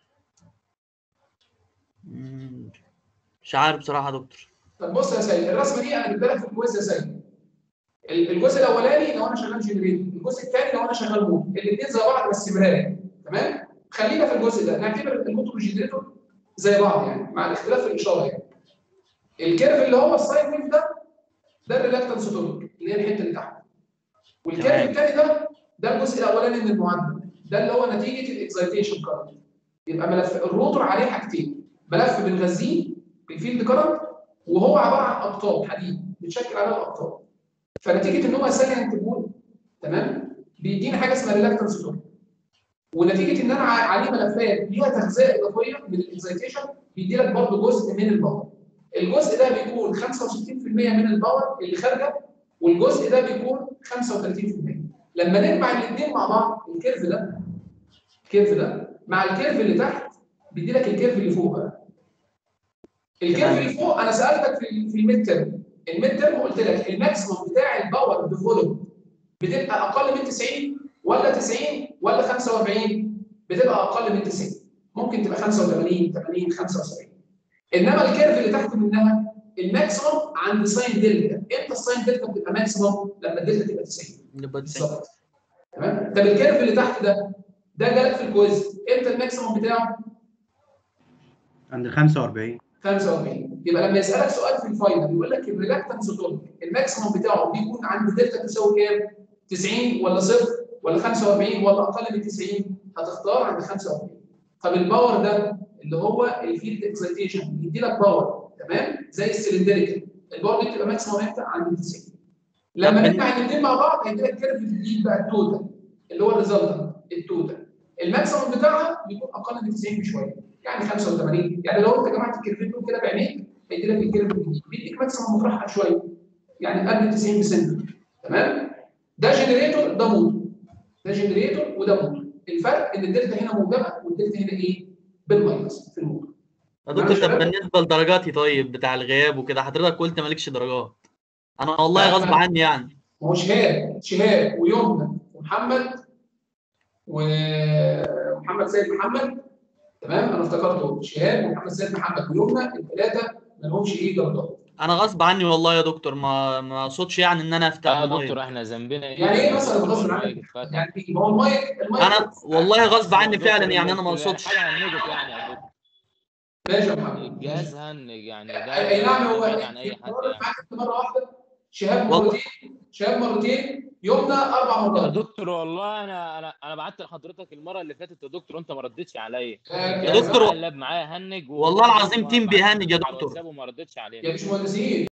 مم، مش عارف بصراحه يا دكتور طب بص يا سيد الرسمه دي انا جبتها لك في الكويز يا سيد ال- الجزء الاولاني لو انا شغال جنريتور الجزء الثاني لو انا شغال مود الاثنين زي بعض بس مرايه تمام خلينا في الجزء ده نعتبر الموتور والجنريتور زي بعض يعني مع الاختلاف في الاشاره يعني الكيرف اللي هو الساين ويف ده ده الريلاكتنس تورك اللي هي الحته اللي تحت والكيرف تمام. الثاني ده ده الجزء الاولاني من المعادله ده اللي هو نتيجه الاكسايتيشن كارنت يبقى ملف الروتور عليه حاجتين ملف بنغذيه بالفيلد كارنت وهو عباره عن اقطاب حديد بتشكل عليها الاقطاب فنتيجه ان هو سالينت بول تمام بيدينا حاجه اسمها ريلاكتنس تورك ونتيجه ان انا ع- عليه ملفات ليها تغذيه اضافيه من الاكسايتيشن بيدي لك برضه جزء من الباور الجزء ده بيكون 65% من الباور اللي خارجه والجزء ده بيكون 35% لما نجمع الاثنين مع بعض الكيرف ده الكيرف ده مع الكيرف اللي تحت بيدي لك الكيرف اللي فوق بقى الكيرف تمام. اللي فوق انا سالتك في في الميد ترم الميد ترم قلت لك الماكسيموم بتاع الباور ديفلوب بتبقى اقل من 90 ولا 90 ولا 45 بتبقى اقل من 90 ممكن تبقى 85 80 75 انما الكيرف اللي تحت منها الماكسيموم عند ساين دلتا امتى الساين دلتا بتبقى ماكسيموم لما الدلتا تبقى 90 يبقى 90. بالظبط تمام طب الكيرف اللي تحت ده ده جالك في الكويز امتى الماكسيموم بتاعه؟ عند ال 45 45 يبقى لما يسالك سؤال في الفاينل يقول لك الريلاكتنس تون الماكسيموم بتاعه بيكون عند دلتا تساوي كام؟ 90 ولا صفر ولا 45 ولا اقل من 90 هتختار عند 45 طب الباور ده اللي هو الفيلد اكسيتيشن بيدي لك باور تمام زي السلندريكال الباور دي بتبقى ماكسيموم امتى عند 90 لما طب نجمع الاثنين مع بعض هيدي لك كيرف جديد بقى التوتال اللي هو الريزلتنت التوتال الماكسيموم بتاعها بيكون اقل من 90 بشويه يعني 85 يعني لو انت جمعت الكيرفين دول كده بعينيك هيدي لك الكيرف الجديد بيديك ماكسيموم مطرحها شويه يعني قبل 90 بسنه تمام ده جنريتور ده موتور ده جنريتور وده موتور الفرق ان الدلتا هنا موجبه والدلتا هنا ايه بالماينس في الموتور يا نعم دكتور يا طب شباب. بالنسبه لدرجاتي طيب بتاع الغياب وكده حضرتك قلت مالكش درجات انا والله لا، غصب لا. عني يعني ما هو شهاب شهاب ويمنى ومحمد ومحمد سيد محمد تمام انا افتكرته شهاب ومحمد سيد محمد ويمنى الثلاثه ما لهمش ايه درجات انا غصب عني والله يا دكتور ما ما اقصدش يعني ان انا افتح اه يا المايك. دكتور احنا ذنبنا ايه؟ يعني ايه مثلا غصب عنك؟ المايك اتفتح. يعني إيه؟ ما هو المايك المايك انا والله غصب عني دكتور فعلا يعني انا ما ال- اقصدش حاجه هنجت يعني يا دكتور ماشي يا محمد الجهاز هنج يعني ده اي نعم هو بعيد عن اي حد مرة يعني معاك مره واحده شهاب والله. مرتين شهاب مرتين يمنى اربع يا مرات دكتور والله انا انا انا بعت لحضرتك المره اللي فاتت يا دكتور وانت ما ردتش عليا يا دكتور، اللاب معايا هنج والله العظيم تيم بيهنج يا دكتور. وما ردتش علينا يا باشمهندسين